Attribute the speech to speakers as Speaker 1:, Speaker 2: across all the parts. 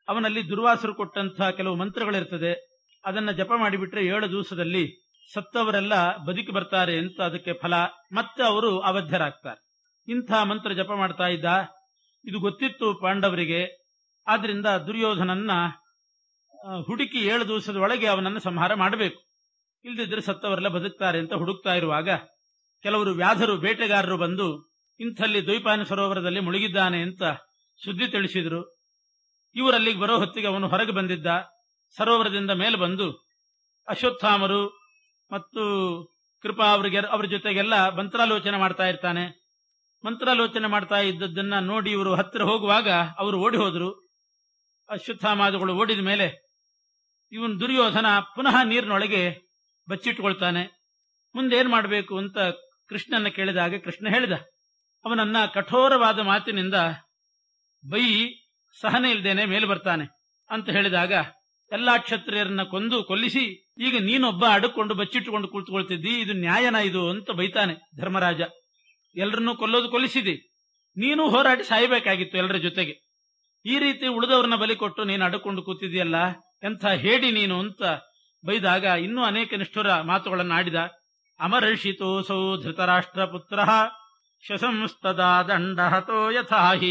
Speaker 1: ಅವನಲ್ಲಿ ದುರ್ವಾಸರು ಕೊಟ್ಟಂತಹ ಕೆಲವು ಮಂತ್ರಗಳಿರ್ತದೆ ಅದನ್ನ ಜಪ ಮಾಡಿಬಿಟ್ರೆ ಏಳು ದಿವಸದಲ್ಲಿ ಸತ್ತವರೆಲ್ಲ ಬದುಕಿ ಬರ್ತಾರೆ ಅಂತ ಅದಕ್ಕೆ ಫಲ ಮತ್ತೆ ಅವರು ಅವಧ್ಯರಾಗ್ತಾರೆ ಇಂಥ ಮಂತ್ರ ಜಪ ಮಾಡ್ತಾ ಇದ್ದ ಇದು ಗೊತ್ತಿತ್ತು ಪಾಂಡವರಿಗೆ ಆದ್ರಿಂದ ದುರ್ಯೋಧನನ್ನ ಆ, ಹುಡುಕಿ ಏಳು ದಿವಸದ ಒಳಗೆ ಅವನನ್ನು ಸಂಹಾರ ಮಾಡಬೇಕು ಇಲ್ದಿದ್ರೆ ಸತ್ತವರೆಲ್ಲ ಬದುಕ್ತಾರೆ ಅಂತ ಹುಡುಕ್ತಾ ಇರುವಾಗ ಕೆಲವರು ವ್ಯಾಧರು ಬೇಟೆಗಾರರು ಬಂದು ಇಂಥಲ್ಲಿ ದ್ವೈಪಾಯನ ಸರೋವರದಲ್ಲಿ ಮುಳುಗಿದ್ದಾನೆ ಅಂತ ಸುದ್ದಿ ತಿಳಿಸಿದ್ರು ಇವರಲ್ಲಿಗೆ ಬರೋ ಹೊತ್ತಿಗೆ ಅವನು ಹೊರಗೆ ಬಂದಿದ್ದ ಸರೋವರದಿಂದ ಮೇಲೆ ಬಂದು ಅಶ್ವತ್ಥಾಮರು ಮತ್ತು ಕೃಪಾ ಅವರಿಗೆ ಅವರ ಜೊತೆಗೆಲ್ಲ ಮಂತ್ರಾಲೋಚನೆ ಮಾಡ್ತಾ ಇರ್ತಾನೆ ಮಂತ್ರಾಲೋಚನೆ ಮಾಡ್ತಾ ಇದ್ದದ್ದನ್ನ ನೋಡಿ ಇವರು ಹತ್ತಿರ ಹೋಗುವಾಗ ಅವರು ಓಡಿ ಹೋದ್ರು ಅಶ್ವತ್ಥಾಮಾದಿಗಳು ಓಡಿದ ಮೇಲೆ ಇವನ್ ದುರ್ಯೋಧನ ಪುನಃ ನೀರಿನೊಳಗೆ ಬಚ್ಚಿಟ್ಕೊಳ್ತಾನೆ ಮುಂದೆ ಏನ್ ಮಾಡಬೇಕು ಅಂತ ಕೃಷ್ಣನ ಕೇಳಿದಾಗ ಕೃಷ್ಣ ಹೇಳಿದ ಅವನನ್ನ ಕಠೋರವಾದ ಮಾತಿನಿಂದ ಬೈ ಸಹನೆ ಇಲ್ದೇನೆ ಮೇಲೆ ಬರ್ತಾನೆ ಅಂತ ಹೇಳಿದಾಗ ಎಲ್ಲಾ ಕ್ಷತ್ರಿಯರನ್ನ ಕೊಂದು ಕೊಲ್ಲಿಸಿ ಈಗ ನೀನೊಬ್ಬ ಅಡಕೊಂಡು ಬಚ್ಚಿಟ್ಟುಕೊಂಡು ಕುಳಿತುಕೊಳ್ತಿದ್ದಿ ಇದು ನ್ಯಾಯನ ಇದು ಅಂತ ಬೈತಾನೆ ಧರ್ಮರಾಜ ಎಲ್ಲರನ್ನೂ ಕೊಲ್ಲೋದು ಕೊಲ್ಲಿಸಿದಿ ನೀನು ಹೋರಾಡಿ ಸಾಯಬೇಕಾಗಿತ್ತು ಎಲ್ಲರ ಜೊತೆಗೆ ಈ ರೀತಿ ಉಳಿದವ್ರನ್ನ ಬಲಿ ಕೊಟ್ಟು ನೀನು ಅಡಕೊಂಡು ಕೂತಿದೆಯಲ್ಲ ಎಂಥ ಹೇಡಿ ನೀನು ಅಂತ ಬೈದಾಗ ಇನ್ನೂ ಅನೇಕ ನಿಷ್ಠುರ ಮಾತುಗಳನ್ನು ಆಡಿದ ಅಮರ್ಷಿತೋಸೌ ಧೃತರಾಷ್ಟ್ರ ಪುತ್ರ ಶಶಂಸ್ತದಾ ದಂಡ ಹತೋ ಯಥಾಹಿ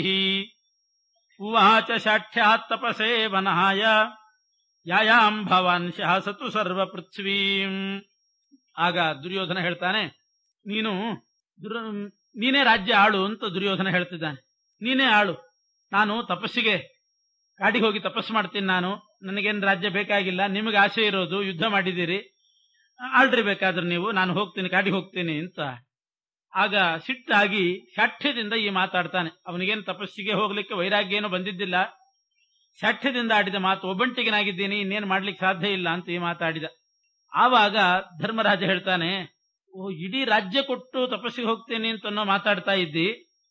Speaker 1: ಉವಾಚ ಶಾಠ್ಯಾತ್ ತಪಸೇ ವನಹಾಯ ಯಾಯಾಂ ಭವಾನ್ ಶಾಸತು ಸರ್ವ ಪೃಥ್ವೀಂ ಆಗ ದುರ್ಯೋಧನ ಹೇಳ್ತಾನೆ ನೀನು ದುರ್ ನೀನೇ ರಾಜ್ಯ ಆಳು ಅಂತ ದುರ್ಯೋಧನ ಹೇಳ್ತಿದ್ದಾನೆ ನೀನೇ ಆಳು ನಾನು ತಪಸ್ಸಿಗೆ ಕಾಡಿಗೆ ಹೋಗಿ ತಪಸ್ಸು ಮಾಡ್ತೀನಿ ನಾನು ನನಗೇನು ರಾಜ್ಯ ಬೇಕಾಗಿಲ್ಲ ನಿಮಗೆ ಆಸೆ ಇರೋದು ಯುದ್ಧ ಮಾಡಿದ್ದೀರಿ ಆಳ್ರಿ ಬೇಕಾದ್ರೆ ನೀವು ನಾನು ಹೋಗ್ತೀನಿ ಕಾಡಿಗೆ ಹೋಗ್ತೀನಿ ಅಂತ ಆಗ ಸಿಟ್ಟಾಗಿ ಶಾಠ್ಯದಿಂದ ಈ ಮಾತಾಡ್ತಾನೆ ಅವನಿಗೇನು ತಪಸ್ಸಿಗೆ ಹೋಗ್ಲಿಕ್ಕೆ ವೈರಾಗ್ಯ ಏನು ಬಂದಿದ್ದಿಲ್ಲ ಶಾಠ್ಯದಿಂದ ಆಡಿದ ಮಾತು ಒಬ್ಬಂಟಿಗನಾಗಿದ್ದೀನಿ ಇನ್ನೇನು ಮಾಡ್ಲಿಕ್ಕೆ ಸಾಧ್ಯ ಇಲ್ಲ ಅಂತ ಈ ಮಾತಾಡಿದ ಆವಾಗ ಧರ್ಮರಾಜ ಹೇಳ್ತಾನೆ ಓ ಇಡೀ ರಾಜ್ಯ ಕೊಟ್ಟು ತಪಸ್ಸಿಗೆ ಹೋಗ್ತೇನೆ ಅಂತ ಅನ್ನೋ ಮಾತಾಡ್ತಾ ಇದ್ದಿ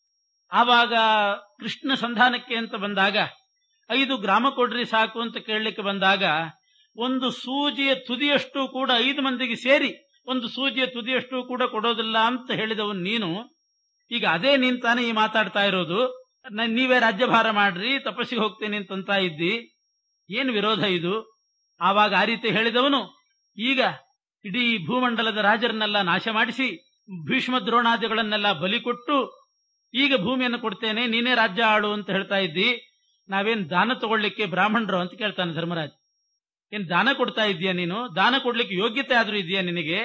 Speaker 1: ಆವಾಗ ಕೃಷ್ಣ ಸಂಧಾನಕ್ಕೆ ಅಂತ ಬಂದಾಗ ಐದು ಗ್ರಾಮ ಕೊಡ್ರಿ ಸಾಕು ಅಂತ ಕೇಳಲಿಕ್ಕೆ ಬಂದಾಗ ಒಂದು ಸೂಜಿಯ ತುದಿಯಷ್ಟು ಕೂಡ ಐದು ಮಂದಿಗೆ ಸೇರಿ ಒಂದು ಸೂಜಿಯ ತುದಿಯಷ್ಟು ಕೂಡ ಕೊಡೋದಿಲ್ಲ ಅಂತ ಹೇಳಿದವನು ನೀನು ಈಗ ಅದೇ ನೀನ್ ತಾನೇ ಈ ಮಾತಾಡ್ತಾ ಇರೋದು ನ- ನೀವೇ ರಾಜ್ಯಭಾರ ಮಾಡ್ರಿ ತಪಸ್ಸಿಗೆ ಹೋಗ್ತೇನೆ ಅಂತಂತ ಇದ್ದಿ ಏನ್ ವಿರೋಧ ಇದು ಆವಾಗ ಆ ರೀತಿ ಹೇಳಿದವನು ಈಗ ಇಡೀ ಭೂಮಂಡಲದ ರಾಜರನ್ನೆಲ್ಲ ನಾಶ ಮಾಡಿಸಿ ಭೀಷ್ಮ ದ್ರೋಣಾದಿಗಳನ್ನೆಲ್ಲ ಬಲಿ ಕೊಟ್ಟು ಈಗ ಭೂಮಿಯನ್ನು ಕೊಡ್ತೇನೆ ನೀನೇ ರಾಜ್ಯ ಆಳು ಅಂತ ಹೇಳ್ತಾ ಇದ್ದಿ ನಾವೇನ್ ದಾನ ತಗೊಳ್ಳಿಕ್ಕೆ ಬ್ರಾಹ್ಮಣರು ಅಂತ ಕೇಳ್ತಾನೆ ಧರ್ಮರಾಜ್ ಏನ್ ದಾನ ಕೊಡ್ತಾ ಇದೀಯ ನೀನು ದಾನ ಕೊಡ್ಲಿಕ್ಕೆ ಯೋಗ್ಯತೆ ಆದ್ರೂ ಇದೆಯಾ ನಿನಗೆ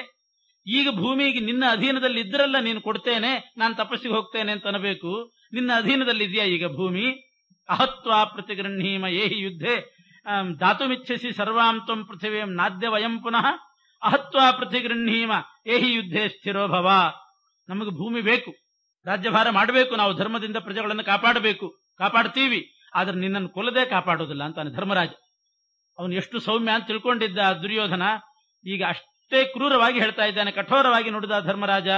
Speaker 1: ಈಗ ಭೂಮಿಗೆ ನಿನ್ನ ಅಧೀನದಲ್ಲಿ ಇದ್ರಲ್ಲ ನೀನು ಕೊಡ್ತೇನೆ ನಾನು ತಪಸ್ಸಿಗೆ ಹೋಗ್ತೇನೆ ಅಂತ ಅನ್ಬೇಕು ನಿನ್ನ ಅಧೀನದಲ್ಲಿ ಇದೆಯಾ ಈಗ ಭೂಮಿ ಅಹತ್ವ ಪ್ರತಿಗೃಹೀಮ ಏಹಿ ಯುದ್ಧೆ ಆಮ್, ದಾತುಮಿಚ್ಛಸಿ ಸರ್ವಾಂ ತ್ವಂ ಪೃಥಿವೀಂ ನಾದ್ಯ ವಯಂ ಪುನಃ ಅಹತ್ವ ಪ್ರತಿಗೃಹೀಮ ಏಹಿ ಯುದ್ಧೆ ಸ್ಥಿರೋ ಭವ ನಮಗೆ ಭೂಮಿ ಬೇಕು ರಾಜ್ಯಭಾರ ಮಾಡಬೇಕು ನಾವು ಧರ್ಮದಿಂದ ಪ್ರಜೆಗಳನ್ನು ಕಾಪಾಡಬೇಕು ಕಾಪಾಡ್ತೀವಿ ಆದ್ರೆ ನಿನ್ನನ್ನು ಕೊಲ್ಲದೆ ಕಾಪಾಡೋದಿಲ್ಲ ಅಂತಾನೆ ಧರ್ಮರಾಜ ಅವನು ಎಷ್ಟು ಸೌಮ್ಯ ಅಂತ ತಿಳ್ಕೊಂಡಿದ್ದ ಆ ದುರ್ಯೋಧನ ಈಗ ಅಷ್ಟೇ ಕ್ರೂರವಾಗಿ ಹೇಳ್ತಾ ಇದ್ದಾನೆ ಕಠೋರವಾಗಿ ನುಡಿದ ಧರ್ಮರಾಜ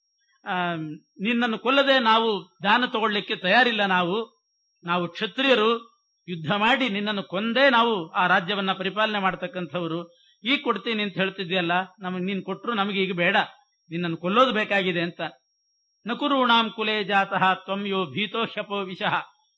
Speaker 1: ಆಮ್, ನಿನ್ನನ್ನು ಕೊಲ್ಲದೆ ನಾವು ದಾನ ತಗೊಳ್ಳಿಕ್ಕೆ ತಯಾರಿಲ್ಲ ನಾವು ನಾವು ಕ್ಷತ್ರಿಯರು ಯುದ್ಧ ಮಾಡಿ ನಿನ್ನನ್ನು ಕೊಂದೇ ನಾವು ಆ ರಾಜ್ಯವನ್ನ ಪರಿಪಾಲನೆ ಮಾಡ್ತಕ್ಕಂಥವ್ರು ಈಗ ಕೊಡ್ತೀನಿ ಅಂತ ಹೇಳ್ತಿದ್ಯಲ್ಲ ನಮಗೆ ನೀನ್ ಕೊಟ್ರು ನಮಗೆ ಈಗ ಬೇಡ ನಿನ್ನನ್ನು ಕೊಲ್ಲೋದು ಬೇಕಾಗಿದೆ ಅಂತ ನಕುರುಣಾಂ ಕುಲೇ ಜಾತಃ ತ್ವಂ ಯೋ ಭೀತೋ ಹ್ಯಪೋ ವಿಷಃ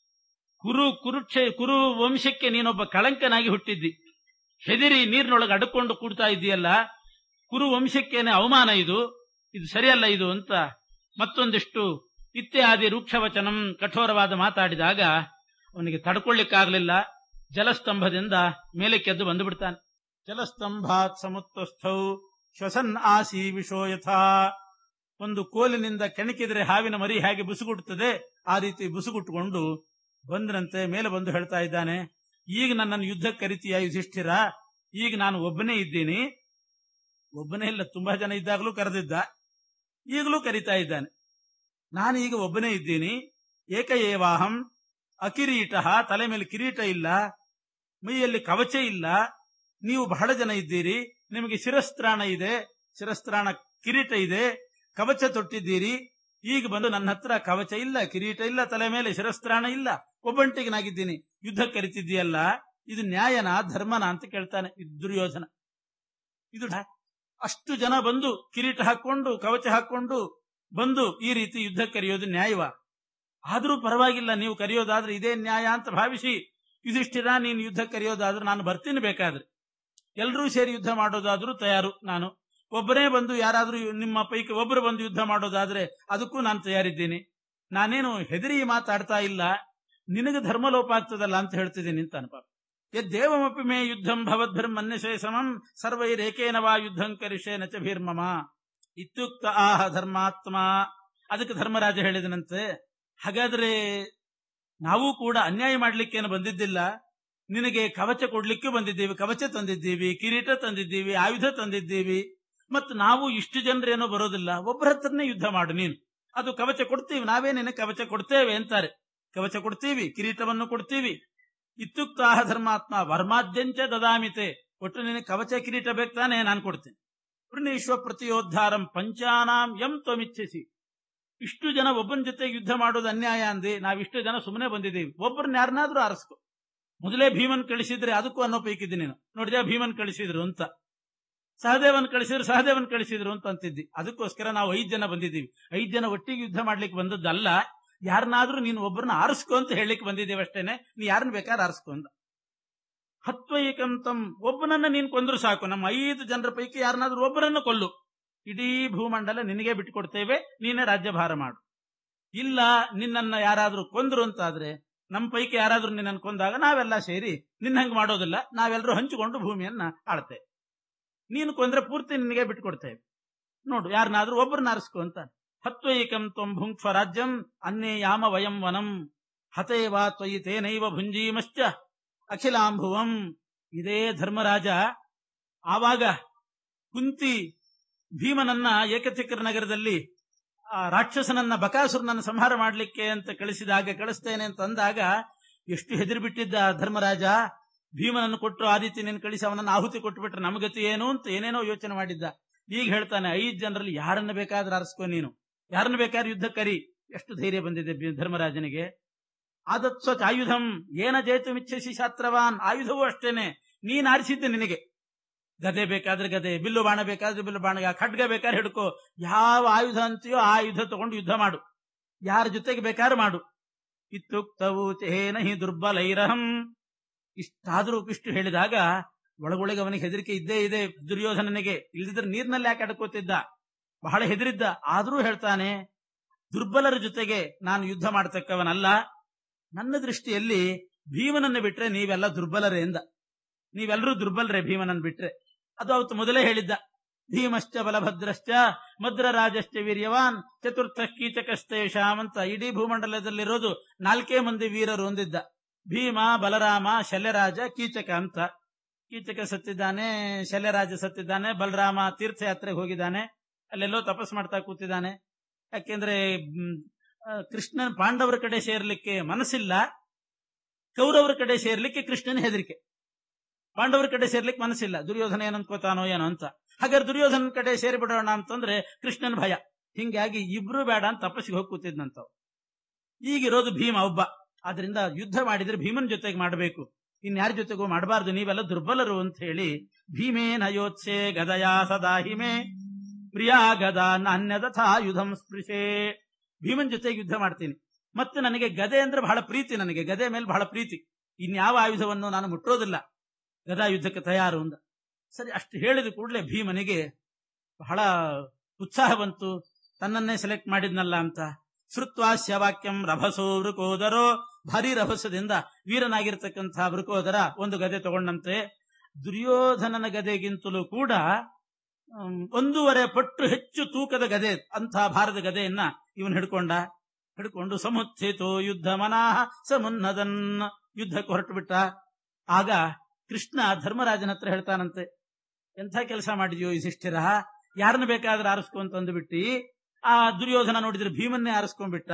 Speaker 1: ಕುರು ಕುರುಕ್ಷ ಕುರು ವಂಶಕ್ಕೆ ನೀನೊಬ್ಬ ಕಳಂಕನಾಗಿ ಹುಟ್ಟಿದ್ದಿ ಹೆದಿರಿ ನೀರಿನೊಳಗೆ ಅಡ್ಕೊಂಡು ಕೂಡ್ತಾ ಇದ್ದೀಯಲ್ಲ ಕುರು ವಂಶಕ್ಕೇನೆ ಅವಮಾನ ಇದು ಇದು ಸರಿಯಲ್ಲ ಇದು ಅಂತ ಮತ್ತೊಂದಿಷ್ಟು ಇತ್ಯಾದಿ ರೂಕ್ಷವಚನಂ ಕಠೋರವಾದ ಮಾತಾಡಿದಾಗ ಅವನಿಗೆ ತಡ್ಕೊಳ್ಳಿಕ್ಕಾಗಲಿಲ್ಲ ಜಲಸ್ತಂಭದಿಂದ ಮೇಲೆ ಕೆದ್ದು ಬಂದು ಬಿಡ್ತಾನೆ ಜಲಸ್ತಂಭಾತ್ ಸಮುತ್ತಸ್ಥೌ ಶ್ವಸನ್ ಆಸಿ ವಿಶೋ ಯಥಾ ಒಂದು ಕೋಲಿನಿಂದ ಕೆಣಕಿದ್ರೆ ಹಾವಿನ ಮರಿ ಹೇಗೆ ಬುಸುಗುಟ್ಟುತ್ತದೆ ಆ ರೀತಿ ಬುಸುಗುಟ್ಟುಕೊಂಡು ಬಂದನಂತೆ ಮೇಲೆ ಬಂದು ಹೇಳ್ತಾ ಇದ್ದಾನೆ ಈಗ ನನ್ನನ್ನು ಯುದ್ಧಕ್ಕೆ ಕರಿತೀಯ ಯುಧಿಷ್ಠಿರ ಈಗ ನಾನು ಒಬ್ಬನೇ ಇದ್ದೀನಿ ಒಬ್ಬನೇ ಇಲ್ಲ ತುಂಬಾ ಜನ ಇದ್ದಾಗಲೂ ಕರೆದಿದ್ದ ಈಗಲೂ ಕರಿತಾ ಇದ್ದಾನೆ ನಾನು ಈಗ ಒಬ್ಬನೇ ಇದ್ದೀನಿ ಏಕ ಏವಾಹಂ ಅಕಿರೀಟ ತಲೆ ಮೇಲೆ ಕಿರೀಟ ಇಲ್ಲ ಮೈಯಲ್ಲಿ ಕವಚ ಇಲ್ಲ ನೀವು ಬಹಳ ಜನ ಇದ್ದೀರಿ ನಿಮಗೆ ಶಿರಸ್ತ್ರಾಣ ಇದೆ ಶಿರಸ್ತ್ರಾಣ ಕಿರೀಟ ಇದೆ ಕವಚ ತೊಟ್ಟಿದ್ದೀರಿ ಈಗ ಬಂದು ನನ್ನ ಹತ್ರ ಕವಚ ಇಲ್ಲ ಕಿರೀಟ ಇಲ್ಲ ತಲೆ ಮೇಲೆ ಶಿರಸ್ತ್ರಾಣ ಇಲ್ಲ ಒಬ್ಬಂಟಿಗನಾಗಿದ್ದೀನಿ ಯುದ್ಧ ಕರಿತಿದ್ದೀಯಲ್ಲ ಇದು ನ್ಯಾಯನ ಧರ್ಮನ ಅಂತ ಕೇಳ್ತಾನೆ ಇದು ದುರ್ಯೋಧನ ಇದು ಅಷ್ಟು ಜನ ಬಂದು ಕಿರೀಟ ಹಾಕೊಂಡು ಕವಚ ಹಾಕೊಂಡು ಬಂದು ಈ ರೀತಿ ಯುದ್ಧ ಕರೆಯೋದು ನ್ಯಾಯವ ಆದರೂ ಪರವಾಗಿಲ್ಲ ನೀವು ಕರೆಯೋದಾದ್ರೆ ಇದೇ ನ್ಯಾಯ ಅಂತ ಭಾವಿಸಿ ಯುಧಿಷ್ಠಿರ ನೀನು ಯುದ್ಧ ಕರೆಯೋದಾದ್ರೂ ನಾನು ಬರ್ತೀನಿ ಬೇಕಾದ್ರೆ ಎಲ್ಲರೂ ಸೇರಿ ಯುದ್ಧ ಮಾಡೋದಾದ್ರೂ ತಯಾರು ನಾನು ಒಬ್ಬರೇ ಬಂದು ಯಾರಾದ್ರೂ ನಿಮ್ಮ ಪೈಕಿ ಒಬ್ಬರು ಬಂದು ಯುದ್ಧ ಮಾಡೋದಾದ್ರೆ ಅದಕ್ಕೂ ನಾನು ತಯಾರಿದ್ದೀನಿ ನಾನೇನು ಹೆದರಿ ಮಾತಾಡ್ತಾ ಇಲ್ಲ ನಿನಗೆ ಧರ್ಮಲೋಪ ಆಗ್ತದಲ್ಲ ಅಂತ ಹೇಳ್ತಿದ್ದೀನಿ ಅಂತ ಅನ್ಪಾಪ ಯದ್ದೇವಮಪಿ ಮೇ ಯುದ್ಧಂ ಭವದ್ಭಿರ್ಮನ್ಯಶೇ ಸಮಂ ಸರ್ವೈರೇಕೇನ ವಾ ಯುದ್ಧಂ ಕರಿಷೇ ನಚ ಭೀರ್ಮಮ ಇತ್ಯುಕ್ತ ಆಹ ಧರ್ಮಾತ್ಮ ಅದಕ್ಕೆ ಧರ್ಮರಾಜ ಹೇಳಿದನಂತೆ ಹಾಗಾದ್ರೆ ನಾವು ಕೂಡ ಅನ್ಯಾಯ ಮಾಡ್ಲಿಕ್ಕೇನು ಬಂದಿದ್ದಿಲ್ಲ ನಿನಗೆ ಕವಚ ಕೊಡ್ಲಿಕ್ಕೆ ಬಂದಿದ್ದೀವಿ ಕವಚ ತಂದಿದ್ದೀವಿ ಕಿರೀಟ ತಂದಿದ್ದೀವಿ ಆಯುಧ ತಂದಿದ್ದೀವಿ ಮತ್ತು ನಾವು ಇಷ್ಟು ಜನರೇನೋ ಬರೋದಿಲ್ಲ ಒಬ್ಬರ ಹತ್ರನೇ ಯುದ್ಧ ಮಾಡು ನೀನು ಅದು ಕವಚ ಕೊಡ್ತೀವಿ ನಾವೇ ನಿನಗೆ ಕವಚ ಕೊಡ್ತೇವೆ ಅಂತಾರೆ ಕವಚ ಕೊಡ್ತೀವಿ ಕಿರೀಟವನ್ನು ಕೊಡ್ತೀವಿ ಇತ್ಯುಕ್ತಾಹ ಧರ್ಮಾತ್ಮ ವರ್ಮಾದ್ಯಂಚ ದದಾಮಿತೆ ಒಟ್ಟು ನಿನಗೆ ಕವಚ ಕಿರೀಟ ಬೇಕಾನೆ ನಾನು ಕೊಡ್ತೇನೆ ಪೃಣೀಶ್ವ ಪ್ರತಿಯೋದ್ಧಾರಂ ಪಂಚಾನಾಂ ಎಂ ತ್ವಮಿಚ್ಛಿಸಿ ಇಷ್ಟು ಜನ ಒಬ್ಬನ ಜೊತೆ ಯುದ್ಧ ಮಾಡೋದು ಅನ್ಯಾಯ ಅಂದಿ ನಾವಿಷ್ಟು ಜನ ಸುಮ್ಮನೆ ಬಂದಿದ್ದೀವಿ ಒಬ್ಬರನ್ನ ಯಾರನ್ನಾದ್ರೂ ಆರಿಸ್ಕೊ ಮೊದಲೇ ಭೀಮನ್ ಕಳಿಸಿದ್ರೆ ಅದಕ್ಕೂ ಅನ್ನೋ ಪೈಕಿದ್ದಿ ನೀನು ನೋಡಿದ್ಯಾ ಭೀಮನ್ ಕಳಿಸಿದ್ರು ಅಂತ ಸಹದೇವನ್ ಕಳಿಸಿದ್ರು ಸಹದೇವನ್ ಕಳಿಸಿದ್ರು ಅಂತ ಅಂತಿದ್ದಿ ಅದಕ್ಕೋಸ್ಕರ ನಾವು ಐದ್ ಜನ ಬಂದಿದ್ದೀವಿ ಐದ್ ಜನ ಒಟ್ಟಿಗೆ ಯುದ್ಧ ಮಾಡ್ಲಿಕ್ಕೆ ಬಂದದ್ದಲ್ಲ ಯಾರನ್ನಾದ್ರೂ ನೀನು ಒಬ್ಬರನ್ನ ಆರಿಸ್ಕೊ ಅಂತ ಹೇಳಲಿಕ್ಕೆ ಬಂದಿದ್ದೇವೆ ಅಷ್ಟೇನೆ ನೀ ಯಾರನ್ನ ಬೇಕಾದ್ರೆ ಆರಿಸ್ಕೊ ಅಂತ ಹತ್ವೈಕಂತಂ ಒಬ್ಬನನ್ನ ನೀನ್ ಕೊಂದ್ರು ಸಾಕು ನಮ್ಮ ಐದು ಜನರ ಪೈಕಿ ಯಾರನ್ನಾದ್ರೂ ಒಬ್ಬರನ್ನ ಕೊಲ್ಲು ಇಡೀ ಭೂಮಂಡಲ ನಿನಗೆ ಬಿಟ್ಟುಕೊಡ್ತೇವೆ ನೀನೇ ರಾಜ್ಯಭಾರ ಮಾಡು ಇಲ್ಲ ನಿನ್ನನ್ನ ಯಾರಾದ್ರೂ ಕೊಂದ್ರು ಅಂತಾದ್ರೆ ನಮ್ಮ ಪೈಕಿ ಯಾರಾದ್ರೂ ನಿನ್ನನ್ನು ಕೊಂದಾಗ ನಾವೆಲ್ಲ ಸೇರಿ ನಿನ್ನಂಗ್ ಮಾಡೋದಿಲ್ಲ ನಾವೆಲ್ಲರೂ ಹಂಚಿಕೊಂಡು ಭೂಮಿಯನ್ನ ಆಳ್ತೇವೆ ನೀನು ಕೊಂದ್ರೆ ಪೂರ್ತಿ ನಿನಗೆ ಬಿಟ್ಕೊಡ್ತೇವೆ ನೋಡು ಯಾರನ್ನಾದ್ರೂ ಒಬ್ಬರನ್ನ ಆರಿಸ್ಕೊ ಅಂತ ಹತ್ವೈಕಂ ತ್ವಂ ಭುಂಕ್ವ ರಾಜ್ಯಂ ಅನ್ನೇ ಯಾಮ ವಯಂ ವನಂ ಹತೇವಾ ತ್ವಯಿ ತೇನೈವ ಭುಂಜೀಮಶ್ಚ ಅಖಿಲಾಂಭುವಂ ಇದೇ ಧರ್ಮರಾಜ ಆವಾಗ ಕುಂತಿ ಭೀಮನನ್ನ ಏಕಚಕ್ರ ನಗರದಲ್ಲಿ ಆ ರಾಕ್ಷಸನನ್ನ ಬಕಾಸುರನನ್ನ ಸಂಹಾರ ಮಾಡಲಿಕ್ಕೆ ಅಂತ ಕಳಿಸಿದಾಗ ಕಳಿಸ್ತೇನೆ ಅಂತ ಅಂದಾಗ ಎಷ್ಟು ಹೆದರಿ ಬಿಟ್ಟಿದ್ದ ಧರ್ಮರಾಜ ಭೀಮನನ್ನು ಕೊಟ್ಟು ಆದಿತ್ಯ ನೀನು ಕಳಿಸಿ ಅವನನ್ನು ಆಹುತಿ ಕೊಟ್ಟುಬಿಟ್ರೆ ನಮಗತಿ ಏನು ಅಂತ ಏನೇನೋ ಯೋಚನೆ ಮಾಡಿದ್ದ ಈಗ ಹೇಳ್ತಾನೆ ಐದ್ ಜನರಲ್ಲಿ ಯಾರನ್ನ ಬೇಕಾದ್ರೆ ಆರಿಸ್ಕೊ ನೀನು ಯಾರನ್ನ ಬೇಕಾದ್ರೆ ಯುದ್ಧ ಕರಿ ಎಷ್ಟು ಧೈರ್ಯ ಬಂದಿದೆ ಬಿ- ಧರ್ಮರಾಜನಿಗೆ ಆದತ್ಸ್ವಚ ಆಯುಧಂ ಏನ ಜೇತು ಮಿಚ್ಛಿಸಿ ಶಾಸ್ತ್ರವಾನ್ ಆಯುಧವೂ ಅಷ್ಟೇನೆ ನೀನ್ ಆರಿಸಿದ್ದೆ ನಿನಗೆ ಗದೆ ಬೇಕಾದ್ರೆ ಗದೆ ಬಿಲ್ಲು ಬಾಣ ಬೇಕಾದ್ರೆ ಬಿಲ್ಲು ಬಾಣ ಖಡ್ಗ ಬೇಕಾದ್ರೆ ಹಿಡ್ಕೋ ಯಾವ ಆಯುಧ ಅಂತೀಯೋ ಆ ಆಯುಧ ತಗೊಂಡು ಯುದ್ಧ ಮಾಡು ಯಾರ ಜೊತೆಗೆ ಬೇಕಾದ್ರೆ ಮಾಡು ಇತ್ಯುಕ್ತವು ಚೇನ ಹಿ ದುರ್ಬಲೈರಹಂ ಇಷ್ಟಾದ್ರೂ ಇಷ್ಟು ಹೇಳಿದಾಗ ಒಳಗೊಳಗೆ ಅವನಿಗೆ ಹೆದರಿಕೆ ಇದ್ದೇ ಇದೆ ದುರ್ಯೋಧನನಿಗೆ ಇಲ್ದಿದ್ರೆ ನೀರ್ನಲ್ಲಿ ಯಾಕೆ ಅಡ್ಕೋತಿದ್ದ ಬಹಳ ಹೆದರಿದ್ದ ಆದ್ರೂ ಹೇಳ್ತಾನೆ ದುರ್ಬಲರ ಜೊತೆಗೆ ನಾನು ಯುದ್ಧ ಮಾಡತಕ್ಕವನಲ್ಲ ನನ್ನ ದೃಷ್ಟಿಯಲ್ಲಿ ಭೀಮನನ್ನು ಬಿಟ್ರೆ ನೀವೆಲ್ಲ ದುರ್ಬಲರೇ ಎಂದ ನೀವೆಲ್ಲರೂ ದುರ್ಬಲರೇ ಭೀಮನನ್ನು ಬಿಟ್ರೆ ಅದು ಅವತ್ತು ಮೊದಲೇ ಹೇಳಿದ್ದ ಭೀಮಶ್ಚ ಬಲಭದ್ರಶ್ಚ ಮದ್ರರಾಜಶ್ಚ ವೀರ್ಯವಾನ್ ಚತುರ್ಥ ಕೀಚಕಸ್ತೇಷಾಮ್ ಅಂತ ಇಡೀ ಭೂಮಂಡಲದಲ್ಲಿರೋದು ನಾಲ್ಕೇ ಮಂದಿ ವೀರರು ಹೊಂದಿದ್ದ ಭೀಮ ಬಲರಾಮ ಶಲ್ಯರಾಜ ಕೀಚಕ ಅಂತ ಕೀಚಕ ಸತ್ತಿದ್ದಾನೆ ಶಲ್ಯರಾಜ ಸತ್ತಿದ್ದಾನೆ ಬಲರಾಮ ತೀರ್ಥಯಾತ್ರೆಗೆ ಹೋಗಿದ್ದಾನೆ ಅಲ್ಲೆಲ್ಲೋ ತಪಸ್ ಮಾಡ್ತಾ ಕೂತಿದ್ದಾನೆ ಯಾಕೆಂದ್ರೆ ಮ್, ಆ, ಕೃಷ್ಣನ್ ಪಾಂಡವರ ಕಡೆ ಸೇರ್ಲಿಕ್ಕೆ ಮನಸ್ಸಿಲ್ಲ ಕೌರವರ ಕಡೆ ಸೇರ್ಲಿಕ್ಕೆ ಕೃಷ್ಣನ ಹೆದರಿಕೆ ಪಾಂಡವರ ಕಡೆ ಸೇರ್ಲಿಕ್ಕೆ ಮನಸ್ಸಿಲ್ಲ ದುರ್ಯೋಧನ ಏನ್ ಅನ್ಕೋತಾನೋ ಏನೋ ಅಂತ ಹಾಗಾದ್ರೆ ದುರ್ಯೋಧನ ಕಡೆ ಸೇರಿ ಬಿಡೋಣ ಅಂತಂದ್ರೆ ಕೃಷ್ಣನ್ ಭಯ ಹಿಂಗಾಗಿ ಇಬ್ರು ಬೇಡ ಅಂತ ತಪಸ್ಸಿಗೆ ಹೋಗಿ ಕೂತಿದ್ನಂತವ್ ಈಗಿರೋದು ಭೀಮ ಒಬ್ಬ ಆದ್ರಿಂದ ಯುದ್ಧ ಮಾಡಿದ್ರೆ ಭೀಮನ್ ಜೊತೆಗೆ ಮಾಡಬೇಕು ಇನ್ಯಾರ ಜೊತೆಗೂ ಮಾಡಬಾರ್ದು ನೀವೆಲ್ಲ ದುರ್ಬಲರು ಅಂತ ಹೇಳಿ ಭೀಮೇನ ಯೋತ್ಸೆ ಗದಯಾ ಸದಾ ಹಿಮೆ ಪ್ರಿಯಾ ಗದಾ ನಾಣ್ಯದಥಾಯುಧಂ ಸ್ಪೃಶೇ ಭೀಮನ್ ಜೊತೆಗೆ ಯುದ್ಧ ಮಾಡ್ತೀನಿ ಮತ್ತೆ ನನಗೆ ಗದೆ ಅಂದ್ರೆ ಬಹಳ ಪ್ರೀತಿ ನನಗೆ ಗದೆ ಮೇಲೆ ಬಹಳ ಪ್ರೀತಿ ಇನ್ಯಾವ ಆಯುಧವನ್ನು ನಾನು ಮುಟ್ಟೋದಿಲ್ಲ ಗದಾ ಯುದ್ಧಕ್ಕೆ ತಯಾರು ಅಂದ ಸರಿ ಅಷ್ಟು ಹೇಳಿದ ಕೂಡಲೇ ಭೀಮನಿಗೆ ಬಹಳ ಉತ್ಸಾಹ ಬಂತು ತನ್ನನ್ನೇ ಸೆಲೆಕ್ಟ್ ಮಾಡಿದ್ನಲ್ಲ ಅಂತ ಶ್ರುತ್ವಾಸ್ಯ ವಾಕ್ಯಂ ರಭಸೋ ವೃಕೋದರೋ ಭಾರಿ ರಭಸದಿಂದ ವೀರನಾಗಿರ್ತಕ್ಕಂಥ ವೃಕೋದರ ಒಂದು ಗದೆ ತಗೊಂಡಂತೆ ದುರ್ಯೋಧನನ ಗದೆಗಿಂತಲೂ ಕೂಡ ಹ್ಮ್, ಒಂದೂವರೆ ಪಟ್ಟು ಹೆಚ್ಚು ತೂಕದ ಗದೆ ಅಂಥ ಭಾರದ ಗದೆಯನ್ನ ಇವನು ಹಿಡ್ಕೊಂಡ ಹಿಡ್ಕೊಂಡು ಸಮುತ್ಥಿತೋ ಯುದ್ಧ ಮನಾಹ ಸಮುನ್ನದನ್ ಯುದ್ಧಕ್ಕೆ ಹೊರಟು ಬಿಟ್ಟ ಆಗ ಕೃಷ್ಣ ಧರ್ಮರಾಜನ ಹತ್ರ ಹೇಳ್ತಾನಂತೆ ಎಂಥ ಕೆಲಸ ಮಾಡಿದ್ಯೋ ಯುಧಿಷ್ಠಿರ ಯಾರನ್ನ ಬೇಕಾದ್ರೆ ಆರಿಸ್ಕೊ ಅಂತ ಅಂದ್ಬಿಟ್ಟಿ ಆ ದುರ್ಯೋಧನ ನೋಡಿದ್ರೆ ಭೀಮನ್ನೇ ಆರಿಸ್ಕೊಂಡ್ಬಿಟ್ಟ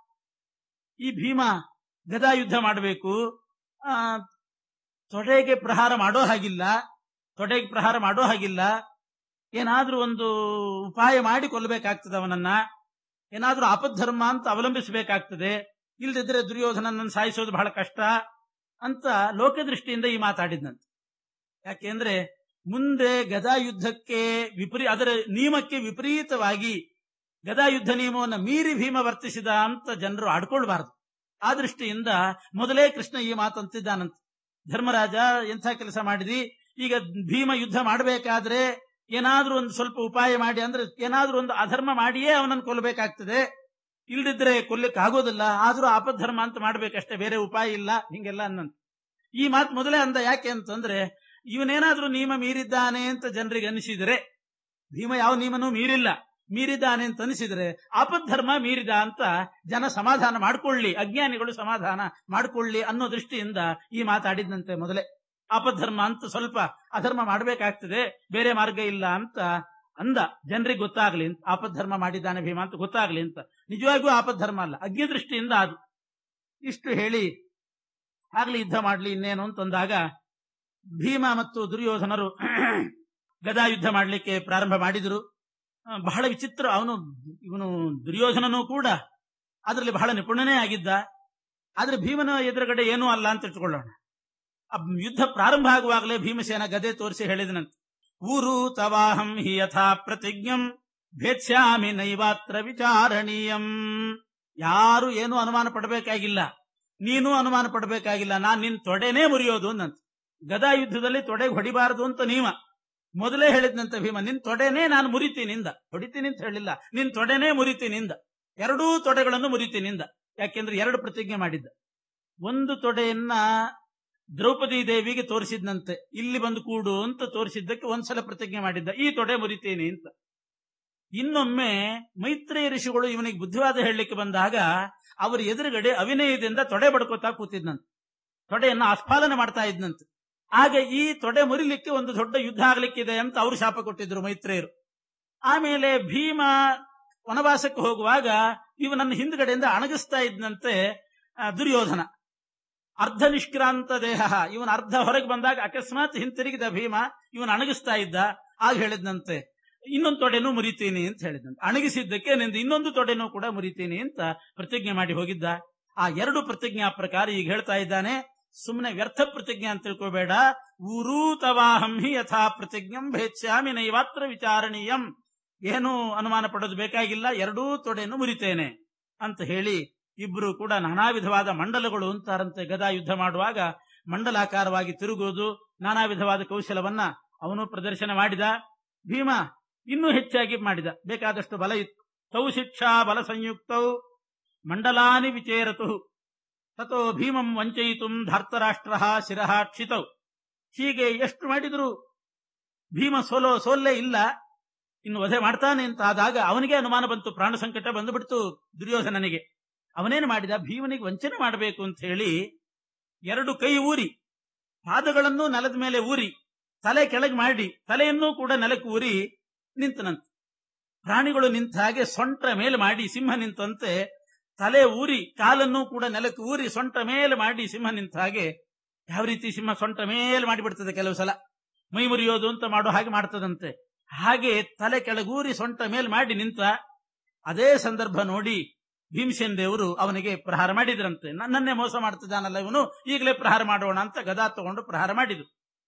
Speaker 1: ಈ ಭೀಮ ಗದಾ ಯುದ್ಧ ಮಾಡಬೇಕು ಆ ತೊಡೆಗೆ ಪ್ರಹಾರ ಮಾಡೋ ಹಾಗಿಲ್ಲ ತೊಡೆಗೆ ಪ್ರಹಾರ ಮಾಡೋ ಹಾಗಿಲ್ಲ ಏನಾದ್ರೂ ಒಂದು ಉಪಾಯ ಮಾಡಿ ಕೊಲ್ಲಬೇಕಾಗ್ತದೆ ಅವನನ್ನ ಏನಾದ್ರೂ ಆಪದ್ಧರ್ಮ ಅಂತ ಅವಲಂಬಿಸಬೇಕಾಗ್ತದೆ ಇಲ್ದಿದ್ರೆ ದುರ್ಯೋಧನನನ್ನು ಸಾಯಿಸೋದು ಬಹಳ ಕಷ್ಟ ಅಂತ ಲೋಕದೃಷ್ಟಿಯಿಂದ ಈ ಮಾತಾಡಿದ್ನಂತೆ ಯಾಕೆಂದ್ರೆ ಮುಂದೆ ಗದಾ ಯುದ್ಧಕ್ಕೆ ವಿಪರೀ ಅದರ ನಿಯಮಕ್ಕೆ ವಿಪರೀತವಾಗಿ ಗದಾ ಯುದ್ಧ ನಿಯಮವನ್ನು ಮೀರಿ ಭೀಮ ವರ್ತಿಸಿದ ಅಂತ ಜನರು ಆಡ್ಕೊಳ್ಬಾರದು ಆ ದೃಷ್ಟಿಯಿಂದ ಮೊದಲೇ ಕೃಷ್ಣ ಈ ಮಾತಂತಿದ್ದಾನಂತ ಧರ್ಮರಾಜ ಎಂಥ ಕೆಲಸ ಮಾಡಿದಿ ಈಗ ಭೀಮ ಯುದ್ಧ ಮಾಡಬೇಕಾದ್ರೆ ಏನಾದ್ರೂ ಒಂದು ಸ್ವಲ್ಪ ಉಪಾಯ ಮಾಡಿ ಅಂದ್ರೆ ಏನಾದ್ರೂ ಒಂದು ಅಧರ್ಮ ಮಾಡಿಯೇ ಅವನನ್ನು ಕೊಲ್ಲಬೇಕಾಗ್ತದೆ ಇಲ್ದಿದ್ರೆ ಕೊಲ್ಲಿಕ್ ಆಗೋದಿಲ್ಲ ಆದ್ರೂ ಆಪದ್ಧರ್ಮ ಅಂತ ಮಾಡ್ಬೇಕಷ್ಟೇ ಬೇರೆ ಉಪಾಯ ಇಲ್ಲ ಹಿಂಗೆಲ್ಲ ಅನ್ನಂತ ಈ ಮಾತು ಮೊದಲೇ ಅಂದ ಯಾಕೆ ಅಂತಂದ್ರೆ ಇವನೇನಾದ್ರೂ ನಿಯಮ ಮೀರಿದ್ದಾನೆ ಅಂತ ಜನರಿಗೆ ಅನಿಸಿದರೆ ಭೀಮ ಯಾವ ನಿಯಮನೂ ಮೀರಿಲ್ಲ ಮೀರಿದ್ದಾನೆ ಅಂತ ಅನಿಸಿದ್ರೆ ಆಪದ್ಧರ್ಮ ಮೀರಿದ ಅಂತ ಜನ ಸಮಾಧಾನ ಮಾಡ್ಕೊಳ್ಳಿ ಅಜ್ಞಾನಿಗಳು ಸಮಾಧಾನ ಮಾಡ್ಕೊಳ್ಳಿ ಅನ್ನೋ ದೃಷ್ಟಿಯಿಂದ ಈ ಮಾತಾಡಿದ್ನಂತೆ ಮೊದಲೇ ಆಪದ್ಧರ್ಮ ಅಂತ ಸ್ವಲ್ಪ ಅಧರ್ಮ ಮಾಡಬೇಕಾಗ್ತದೆ ಬೇರೆ ಮಾರ್ಗ ಇಲ್ಲ ಅಂತ ಅಂದ ಜನರಿಗೆ ಗೊತ್ತಾಗ್ಲಿ ಅಂತ ಆಪದ್ಧರ್ಮ ಮಾಡಿದ್ದಾನೆ ಭೀಮ ಅಂತ ಗೊತ್ತಾಗ್ಲಿ ಅಂತ ನಿಜವಾಗಿಯೂ ಆಪದ್ಧರ್ಮ ಅಲ್ಲ ಅಜ್ಞ ದೃಷ್ಟಿಯಿಂದ ಅದು ಇಷ್ಟು ಹೇಳಿ ಆಗ್ಲಿ ಯುದ್ಧ ಮಾಡ್ಲಿ ಇನ್ನೇನು ಅಂತಂದಾಗ ಭೀಮ ಮತ್ತು ದುರ್ಯೋಧನರು ಗದಾ ಯುದ್ಧ ಮಾಡಲಿಕ್ಕೆ ಪ್ರಾರಂಭ ಮಾಡಿದರು ಆ, ಬಹಳ ವಿಚಿತ್ರ ಅವನು ಇವನು ದುರ್ಯೋಧನನೂ ಕೂಡ ಅದರಲ್ಲಿ ಬಹಳ ನಿಪುಣನೇ ಆಗಿದ್ದ ಆದ್ರೆ ಭೀಮನ ಎದುರುಗಡೆ ಏನೂ ಅಲ್ಲ ಅಂತ ಇಟ್ಕೊಳ್ಳೋಣ ಆ ಯುದ್ಧ ಪ್ರಾರಂಭ ಆಗುವಾಗಲೇ ಭೀಮಸೇನ ಗದೆ ತೋರಿಸಿ ಹೇಳಿದನಂತೆ ಊರು ತವಾಹಂ ಹಿ ಯಥಾ ಪ್ರತಿಜ್ಞಂ ಭೇತ್ಸ್ಯಾಮಿ ನೈವಾತ್ರ ವಿಚಾರಣೀಯಂ ಯಾರು ಏನು ಅನುಮಾನ ಪಡಬೇಕಾಗಿಲ್ಲ ನೀನು ಅನುಮಾನ ಪಡಬೇಕಾಗಿಲ್ಲ ನಾನ್ ನಿನ್ ತೊಡೆನೇ ಮುರಿಯೋದು ಅಂದಂತ ಗದಾ ಯುದ್ಧದಲ್ಲಿ ತೊಡೆಗೆ ಹೊಡಿಬಾರದು ಅಂತ ನಿಯಮ ಮೊದಲೇ ಹೇಳಿದ್ನಂತ ಭೀಮ ನಿನ್ ತೊಡೆನೇ ನಾನು ಮುರಿತೀನಿಂದ ಹೊಡಿತೀನಿ ಅಂತ ಹೇಳಿಲ್ಲ ನಿನ್ ತೊಡೆನೇ ಮುರಿತೀನಿಂದ ಎರಡೂ ತೊಡೆಗಳನ್ನು ಮುರಿತೀನಿಂದ ಯಾಕೆಂದ್ರೆ ಎರಡು ಪ್ರತಿಜ್ಞೆ ಮಾಡಿದ್ದ ಒಂದು ತೊಡೆಯನ್ನ ದ್ರೌಪದಿ ದೇವಿಗೆ ತೋರಿಸಿದ್ನಂತೆ ಇಲ್ಲಿ ಬಂದು ಕೂಡು ಅಂತ ತೋರಿಸಿದ್ದಕ್ಕೆ ಒಂದ್ಸಲ ಪ್ರತಿಜ್ಞೆ ಮಾಡಿದ್ದ ಈ ತೊಡೆ ಮುರಿತೀನಿ ಅಂತ ಇನ್ನೊಮ್ಮೆ ಮೈತ್ರೇಯ ಋಷಿಗಳು ಇವನಿಗೆ ಬುದ್ಧಿವಾದ ಹೇಳಲಿಕ್ಕೆ ಬಂದಾಗ ಅವರ ಎದುರುಗಡೆ ಅವಿನಯದಿಂದ ತೊಡೆ ಬಡ್ಕೋತಾ ಕೂತಿದ್ನಂತೆ ತೊಡೆಯನ್ನ ಆಸ್ಫಾಲನೆ ಮಾಡ್ತಾ ಇದ್ನಂತೆ ಆಗ ಈ ತೊಡೆ ಮುರಿಲಿಕ್ಕೆ ಒಂದು ದೊಡ್ಡ ಯುದ್ಧ ಆಗ್ಲಿಕ್ಕಿದೆ ಅಂತ ಅವರು ಶಾಪ ಕೊಟ್ಟಿದ್ರು ಮೈತ್ರೇಯರು ಆಮೇಲೆ ಭೀಮ ವನವಾಸಕ್ಕೆ ಹೋಗುವಾಗ ಇವನನ್ನು ಹಿಂದ್ಗಡೆಯಿಂದ ಅಣಗಿಸ್ತಾ ಇದ್ನಂತೆ ಆ, ದುರ್ಯೋಧನ ಅರ್ಧ ನಿಷ್ಕ್ರಾಂತ ದೇಹ ಇವನ ಅರ್ಧ ಹೊರಗೆ ಬಂದಾಗ ಅಕಸ್ಮಾತ್ ಹಿಂತಿರುಗಿದ ಭೀಮ ಇವನ್ ಅಣಗಿಸ್ತಾ ಇದ್ದ ಆಗ ಹೇಳಿದ್ನಂತೆ ಇನ್ನೊಂದು ತೊಡೆನೂ ಮುರಿತೀನಿ ಅಂತ ಹೇಳಿದಂತೆ ಅಣಗಿಸಿದ್ದಕ್ಕೆ ನಿಂದು ಇನ್ನೊಂದು ತೊಡೆನೂ ಕೂಡ ಮುರಿತೀನಿ ಅಂತ ಪ್ರತಿಜ್ಞೆ ಮಾಡಿ ಹೋಗಿದ್ದ ಆ ಎರಡು ಪ್ರತಿಜ್ಞಾ ಪ್ರಕಾರ ಈಗ ಹೇಳ್ತಾ ಇದ್ದಾನೆ ಸುಮ್ಮನೆ ವ್ಯರ್ಥ ಪ್ರತಿಜ್ಞೆ ಅಂತ ತಿಳ್ಕೋಬೇಡ ಊರೂ ತವಾಹಂ ಹಿ ಯಥಾ ಪ್ರತಿಜ್ಞಂ ಭೇಚ್ಯಾಮಿ ನೈವಾತ್ರ ವಿಚಾರಣೀಯಂ ಏನು ಅನುಮಾನ ಪಡೋದು ಬೇಕಾಗಿಲ್ಲ ಎರಡೂ ತೊಡೆಯನ್ನು ಮುರಿತೇನೆ ಅಂತ ಹೇಳಿ ಇಬ್ರು ಕೂಡ ನಾನಾ ವಿಧವಾದ ಮಂಡಲಗಳು ಅಂತಾರಂತೆ ಗದಾ ಯುದ್ಧ ಮಾಡುವಾಗ ಮಂಡಲಾಕಾರವಾಗಿ ತಿರುಗುವುದು ನಾನಾ ವಿಧವಾದ ಕೌಶಲವನ್ನ ಅವನು ಪ್ರದರ್ಶನ ಮಾಡಿದ ಭೀಮ ಇನ್ನೂ ಹೆಚ್ಚಾಗಿ ಮಾಡಿದ ಬೇಕಾದಷ್ಟು ಬಲ ಇತ್ತು ತೌ ಶಿಕ್ಷಾ ಬಲ ಸಂಯುಕ್ತೌ ಮಂಡಲಾನಿ ವಿಚೇರತು ತಥೋ ಭೀಮಂ ವಂಚಯಿತು ಧಾರ್ತರಾಷ್ಟ್ರ ಶಿರಃ ಕ್ಷಿತೌ ಹೀಗೆ ಎಷ್ಟು ಮಾಡಿದ್ರು ಭೀಮ ಸೋಲೋ ಸೋಲ್ಲೇ ಇಲ್ಲ ಇನ್ನು ವಧೆ ಮಾಡ್ತಾನೆ ಅಂತ ಆದಾಗ ಅವನಿಗೆ ಅನುಮಾನ ಬಂತು ಪ್ರಾಣ ಸಂಕಟ ಬಂದುಬಿಡ್ತು ದುರ್ಯೋಧನನಿಗೆ ಅವನೇನು ಮಾಡಿದ ಭೀಮನಿಗೆ ವಂಚನೆ ಮಾಡಬೇಕು ಅಂತ ಹೇಳಿ ಎರಡು ಕೈ ಊರಿ ಪಾದಗಳನ್ನು ನೆಲದ ಮೇಲೆ ಊರಿ ತಲೆ ಕೆಳಗೆ ಮಾಡಿ ತಲೆಯನ್ನೂ ಕೂಡ ನೆಲಕ್ಕೆ ಊರಿ ನಿಂತನಂತೆ ಪ್ರಾಣಿಗಳು ನಿಂತ ಹಾಗೆ ಸೊಂಟ ಮೇಲೆ ಮಾಡಿ ಸಿಂಹ ನಿಂತಂತೆ ತಲೆ ಊರಿ ಕಾಲನ್ನು ಕೂಡ ನೆಲಕ್ಕೆ ಊರಿ ಸೊಂಟ ಮೇಲೆ ಮಾಡಿ ಸಿಂಹ ನಿಂತ ಹಾಗೆ ಯಾವ ರೀತಿ ಸಿಂಹ ಸೊಂಟ ಮೇಲೆ ಮಾಡಿಬಿಡ್ತದೆ ಕೆಲವು ಸಲ ಮೈ ಮುರಿಯೋದು ಅಂತ ಮಾಡೋ ಹಾಗೆ ಮಾಡ್ತದಂತೆ ಹಾಗೆ ತಲೆ ಕೆಳಗೂರಿ ಸೊಂಟ ಮೇಲೆ ಮಾಡಿ ನಿಂತ ಅದೇ ಸಂದರ್ಭ ನೋಡಿ ಭೀಮಸೇನ್ ದೇವರು ಅವನಿಗೆ ಪ್ರಹಾರ ಮಾಡಿದ್ರಂತೆ ನನ್ನನ್ನೇ ಮೋಸ ಮಾಡ್ತಿದ್ದಾನಲ್ಲ ಇವನು ಈಗಲೇ ಪ್ರಹಾರ ಮಾಡೋಣ ಅಂತ ಗದಾ ತಗೊಂಡು ಪ್ರಹಾರ ಮಾಡಿದ್ರು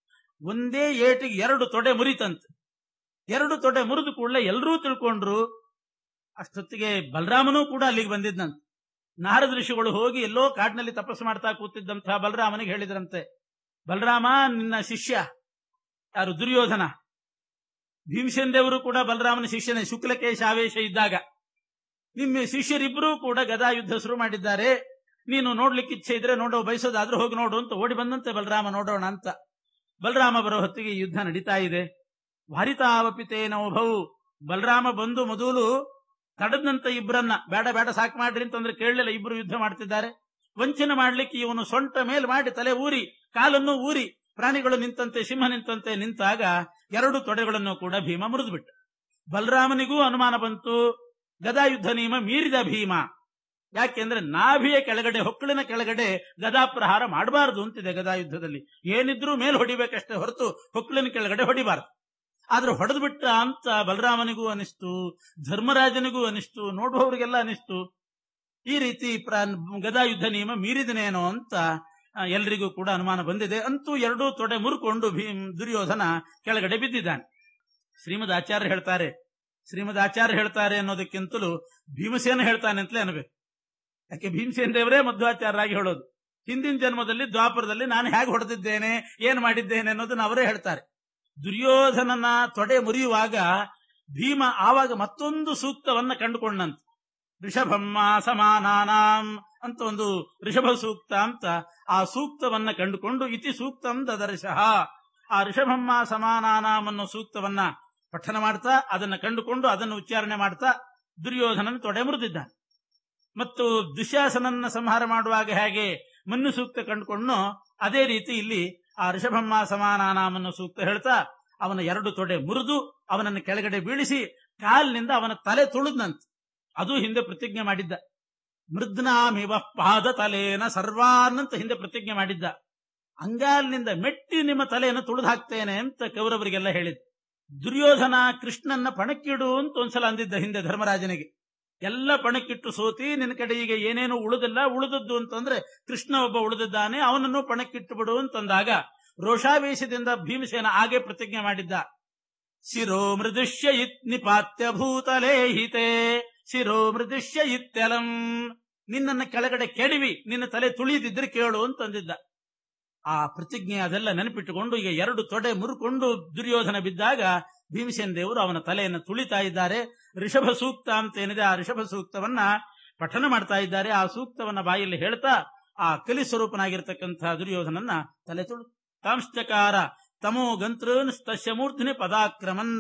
Speaker 1: ಒಂದೇ ಏಟಿಗೆ ಎರಡು ತೊಡೆ ಮುರಿತಂತೆ ಎರಡು ತೊಡೆ ಮುರಿದು ಕೂಡಲೇ ಎಲ್ಲರೂ ತಿಳ್ಕೊಂಡ್ರು ಅಷ್ಟೊತ್ತಿಗೆ ಬಲರಾಮನೂ ಕೂಡ ಅಲ್ಲಿಗೆ ಬಂದಿದ್ನಂತೆ ನಾರದ ಋಷಿಗಳು ಹೋಗಿ ಎಲ್ಲೋ ಕಾಡಿನಲ್ಲಿ ತಪಸ್ಸು ಮಾಡ್ತಾ ಕೂತಿದ್ದಂತಹ ಬಲರಾಮನಿಗೆ ಹೇಳಿದ್ರಂತೆ ಬಲರಾಮ ನಿನ್ನ ಶಿಷ್ಯ ಯಾರು ದುರ್ಯೋಧನ ಭೀಮಸೇನ್ ದೇವರು ಕೂಡ ಬಲರಾಮನ ಶಿಷ್ಯನೇ ಶುಕ್ಲಕೇಶ ಆವೇಶ ಇದ್ದಾಗ ನಿಮ್ಮ ಶಿಷ್ಯರಿಬ್ಬರೂ ಕೂಡ ಗದಾ ಯುದ್ಧ ಶುರು ಮಾಡಿದ್ದಾರೆ ನೀನು ನೋಡ್ಲಿಕ್ಕೆ ಇಚ್ಛೆ ಇದ್ರೆ ನೋಡೋ ಬಯಸೋದಾದ್ರೂ ಹೋಗಿ ನೋಡು ಅಂತ ಓಡಿ ಬಂದಂತೆ ಬಲರಾಮ ನೋಡೋಣ ಅಂತ ಬಲರಾಮ ಬರೋ ಹೊತ್ತಿಗೆ ಈ ಯುದ್ಧ ನಡೀತಾ ಇದೆ ವಾರಿತಾವಪಿತೇನೋಭವು ಬಲರಾಮ ಬಂದು ಮೊದಲು ತಡದಂತ ಇಬ್ಬರನ್ನ ಬೇಡ ಬೇಡ ಸಾಕು ಮಾಡ್ರಿ ಅಂತಂದ್ರೆ ಕೇಳಲಿಲ್ಲ ಇಬ್ರು ಯುದ್ಧ ಮಾಡ್ತಿದ್ದಾರೆ ವಂಚನೆ ಮಾಡ್ಲಿಕ್ಕೆ ಇವನು ಸೊಂಟ ಮೇಲ್ ಮಾಡಿ ತಲೆ ಊರಿ ಕಾಲನ್ನು ಊರಿ ಪ್ರಾಣಿಗಳು ನಿಂತಂತೆ ಸಿಂಹ ನಿಂತಂತೆ ನಿಂತಾಗ ಎರಡು ತೊಡೆಗಳನ್ನು ಕೂಡ ಭೀಮ ಮುರಿದು ಬಿಟ್ಟ ಬಲರಾಮನಿಗೂ ಅನುಮಾನ ಬಂತು ಗದಾ ಯುದ್ಧ ನಿಯಮ ಮೀರಿದ ಭೀಮ ಯಾಕೆಂದ್ರೆ ನಾಭಿಯ ಕೆಳಗಡೆ ಹೊಕ್ಕಳಿನ ಕೆಳಗಡೆ ಗದಾ ಪ್ರಹಾರ ಮಾಡಬಾರದು ಅಂತಿದೆ ಗದಾ ಯುದ್ಧದಲ್ಲಿ ಏನಿದ್ರೂ ಮೇಲ್ ಹೊಡಿಬೇಕಷ್ಟೇ ಹೊರತು ಹೊಕ್ಕಳಿನ ಕೆಳಗಡೆ ಹೊಡಿಬಾರದು ಆದ್ರೆ ಹೊಡೆದು ಬಿಟ್ಟ ಅಂತ ಬಲರಾಮನಿಗೂ ಅನಿಸ್ತು ಧರ್ಮರಾಜನಿಗೂ ಅನಿಸ್ತು ನೋಡುವವರಿಗೆಲ್ಲ ಅನಿಸ್ತು ಈ ರೀತಿ ಪ್ರ- ಗದಾ ಯುದ್ಧ ನಿಯಮ ಮೀರಿದನೇನೋ ಅಂತ ಆ, ಎಲ್ರಿಗೂ ಕೂಡ ಅನುಮಾನ ಬಂದಿದೆ ಅಂತೂ ಎರಡೂ ತೊಡೆ ಮುರ್ಕೊಂಡು ಭೀಮ್ ದುರ್ಯೋಧನ ಕೆಳಗಡೆ ಬಿದ್ದಿದ್ದಾನೆ ಶ್ರೀಮದ್ ಆಚಾರ್ಯ ಹೇಳ್ತಾರೆ ಶ್ರೀಮದ್ ಆಚಾರ್ಯ ಹೇಳ್ತಾರೆ ಅನ್ನೋದಕ್ಕಿಂತಲೂ ಭೀಮಸೇನ ಹೇಳ್ತಾನೆ ಅಂತಲೇ ಅನ್ಬೇಕು ಯಾಕೆ ಭೀಮಸೇನ್ ದೇವರೇ ಮಧ್ವಾಚಾರ್ಯರಾಗಿ ಹೇಳೋದು ಹಿಂದಿನ ಜನ್ಮದಲ್ಲಿ ದ್ವಾಪರದಲ್ಲಿ ನಾನು ಹೇಗೆ ಹೊಡೆದಿದ್ದೇನೆ ಏನ್ ಮಾಡಿದ್ದೇನೆ ಅನ್ನೋದನ್ನ ಅವರೇ ಹೇಳ್ತಾರೆ ದುರ್ಯೋಧನನ ತೊಡೆ ಮುರಿಯುವಾಗ ಭೀಮ ಆವಾಗ ಮತ್ತೊಂದು ಸೂಕ್ತವನ್ನ ಕಂಡುಕೊಂಡಂತ ಋಷಭಮ್ಮ ಸಮಾನಾನಾಂ ಅಂತ ಒಂದು ಋಷಭ ಸೂಕ್ತ ಅಂತ ಆ ಸೂಕ್ತವನ್ನ ಕಂಡುಕೊಂಡು ಇತಿ ಸೂಕ್ತಂ ದದರ್ಶಃ ಆ ಋಷಭಮ್ಮ ಸಮಾನಾನಾಂ ಅನ್ನೋ ಸೂಕ್ತವನ್ನ ಪಠನ ಮಾಡ್ತಾ ಅದನ್ನ ಕಂಡುಕೊಂಡು ಅದನ್ನು ಉಚ್ಚಾರಣೆ ಮಾಡ್ತಾ ದುರ್ಯೋಧನನ ತೊಡೆ ಮುರಿದಿದ್ದಾನೆ ಮತ್ತು ದುಶ್ಯಾಸನನ್ನ ಸಂಹಾರ ಮಾಡುವಾಗ ಹೇಗೆ ಮನ್ನು ಸೂಕ್ತ ಕಂಡುಕೊಂಡು ಅದೇ ರೀತಿ ಇಲ್ಲಿ ಆ ಋಷಭಮ್ಮ ಸಮಾನಾನಾಂ ಅನ್ನೋ ಸೂಕ್ತ ಹೇಳ್ತಾ ಅವನ ಎರಡು ತೊಡೆ ಮುರಿದು ಅವನನ್ನು ಕೆಳಗಡೆ ಬೀಳಿಸಿ ಕಾಲಿನಿಂದ ಅವನ ತಲೆ ತುಳಿದ್ನಂತ ಅದು ಹಿಂದೆ ಪ್ರತಿಜ್ಞೆ ಮಾಡಿದ್ದ ಮೃದ್ನಾಮಿವ ಪಾದ ತಲೇನ ಸರ್ವಾನ್ನಂತ ಹಿಂದೆ ಪ್ರತಿಜ್ಞೆ ಮಾಡಿದ್ದ ಅಂಗಾಲಿನಿಂದ ಮೆಟ್ಟಿ ನಿಮ್ಮ ತಲೆಯನ್ನು ತುಳಿದು ಹಾಕ್ತೇನೆ ಅಂತ ಕೌರವರಿಗೆಲ್ಲ ಹೇಳಿದ ದುರ್ಯೋಧನ ಕೃಷ್ಣನ್ನ ಪಣಕ್ಕಿಡು ಅಂತ ಒಂದ್ಸಲ ಅಂದಿದ್ದ ಹಿಂದೆ ಧರ್ಮರಾಜನಿಗೆ ಎಲ್ಲ ಪಣಕ್ಕಿಟ್ಟು ಸೋತಿ ನಿನ್ನ ಕಡೆ ಈಗ ಏನೇನು ಉಳಿದಿಲ್ಲ ಉಳಿದದ್ದು ಅಂತಂದ್ರೆ ಕೃಷ್ಣ ಒಬ್ಬ ಉಳಿದಿದ್ದಾನೆ ಅವನನ್ನು ಪಣಕ್ಕಿಟ್ಟು ಬಿಡು ಅಂತಂದಾಗ ರೋಷಾವೇಶದಿಂದ ಭೀಮಸೇನ ಹಾಗೆ ಪ್ರತಿಜ್ಞೆ ಮಾಡಿದ್ದ ಶಿರೋ ಮೃದುಷ್ಯ ಇತ್ ನಿಪಾತ್ಯ ಭೂತಲೇ ಹಿತೆ ಶಿರೋ ಮೃದುಷ್ಯ ಇತ್ಯಲಂ ನಿನ್ನನ್ನ ಕೆಳಗಡೆ ಕೆಡವಿ ನಿನ್ನ ತಲೆ ತುಳಿದಿದ್ರೆ ಕೇಳು ಅಂತಂದಿದ್ದ ಆ ಪ್ರತಿಜ್ಞೆ ಅದೆಲ್ಲ ನೆನಪಿಟ್ಟುಕೊಂಡು ಈಗ ಎರಡು ತೊಡೆ ಮುರುಕೊಂಡು ದುರ್ಯೋಧನ ಬಿದ್ದಾಗ ಭೀಮಸೇನ ದೇವರು ಅವನ ತಲೆಯನ್ನು ತುಳಿತಾ ಇದ್ದಾರೆ ಋಷಭ ಸೂಕ್ತ ಅಂತ ಏನಿದೆ ಆ ಋಷಭ ಸೂಕ್ತವನ್ನ ಪಠನ ಮಾಡ್ತಾ ಇದ್ದಾರೆ ಆ ಸೂಕ್ತವನ್ನ ಬಾಯಲ್ಲಿ ಹೇಳ್ತಾ ಆ ಕಲಿ ಸ್ವರೂಪನಾಗಿರ್ತಕ್ಕಂಥ ದುರ್ಯೋಧನನ್ನ ತಲೆ ತುಳು ತಾಂಶ್ಚಕಾರ ತಮೋ ಗಂತೃನ್ ತಸ್ಯ ಮೂರ್ಧನಿ ಪದಾಕ್ರಮನ್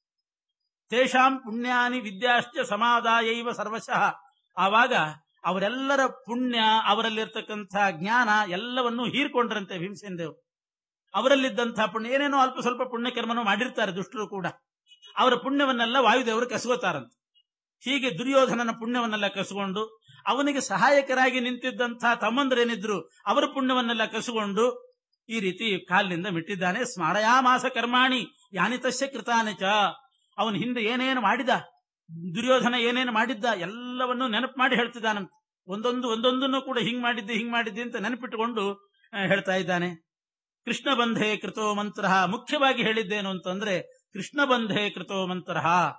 Speaker 1: ತೇಷಾಂ ಪುಣ್ಯಾನಿ ವಿದ್ಯಾಶ್ಚ ಸಮಾದಾಯೈವ ಸರ್ವಶಃ ಆವಾಗ ಅವರೆಲ್ಲರ ಪುಣ್ಯ ಅವರಲ್ಲಿರ್ತಕ್ಕಂಥ ಜ್ಞಾನ ಎಲ್ಲವನ್ನೂ ಹೀರ್ಕೊಂಡ್ರಂತೆ ಭೀಮಸೇನ ದೇವರು ಅವರಲ್ಲಿದ್ದಂತಹ ಪುಣ್ಯ ಏನೇನೋ ಅಲ್ಪ ಸ್ವಲ್ಪ ಪುಣ್ಯ ಕರ್ಮನೂ ಮಾಡಿರ್ತಾರೆ ದುಷ್ಟರು ಕೂಡ ಅವರ ಪುಣ್ಯವನ್ನೆಲ್ಲ ವಾಯುದೇವರು ಕಸಗೋತಾರಂತೆ ಹೀಗೆ ದುರ್ಯೋಧನನ ಪುಣ್ಯವನ್ನೆಲ್ಲ ಕಸಗೊಂಡು ಅವನಿಗೆ ಸಹಾಯಕರಾಗಿ ನಿಂತಿದ್ದಂತಹ ತಮ್ಮಂದ್ರೇನಿದ್ರು ಅವರ ಪುಣ್ಯವನ್ನೆಲ್ಲ ಕಸಗೊಂಡು ಈ ರೀತಿ ಕಾಲಿನಿಂದ ಮಿಟ್ಟಿದ್ದಾನೆ ಸ್ಮಾರಯಾಮಾಸ ಕರ್ಮಾಣಿ ಯಾನಿತಸ್ಯ ಕೃತಾನಿ ಚ ಅವನ ಹಿಂದೆ ಏನೇನು ಮಾಡಿದ ದುರ್ಯೋಧನ ಏನೇನು ಮಾಡಿದ್ದ ಎಲ್ಲವನ್ನೂ ನೆನಪು ಮಾಡಿ ಹೇಳ್ತಿದ್ದಾನಂತ ಒಂದೊಂದು ಒಂದೊಂದನ್ನು ಕೂಡ ಹಿಂಗ್ ಮಾಡಿದ್ದೆ ಹಿಂಗ್ ಮಾಡಿದ್ದೆ ಅಂತ ನೆನಪಿಟ್ಟುಕೊಂಡು ಆ, ಹೇಳ್ತಾ ಇದ್ದಾನೆ ಕೃಷ್ಣ ಬಂಧೆ ಕೃತೋ ಮಂತ್ರ ಮುಖ್ಯವಾಗಿ ಹೇಳಿದ್ದೇನು ಅಂತಂದ್ರೆ ಕೃಷ್ಣ ಬಂಧೆ ಕೃತೋ ಮಂತ್ರ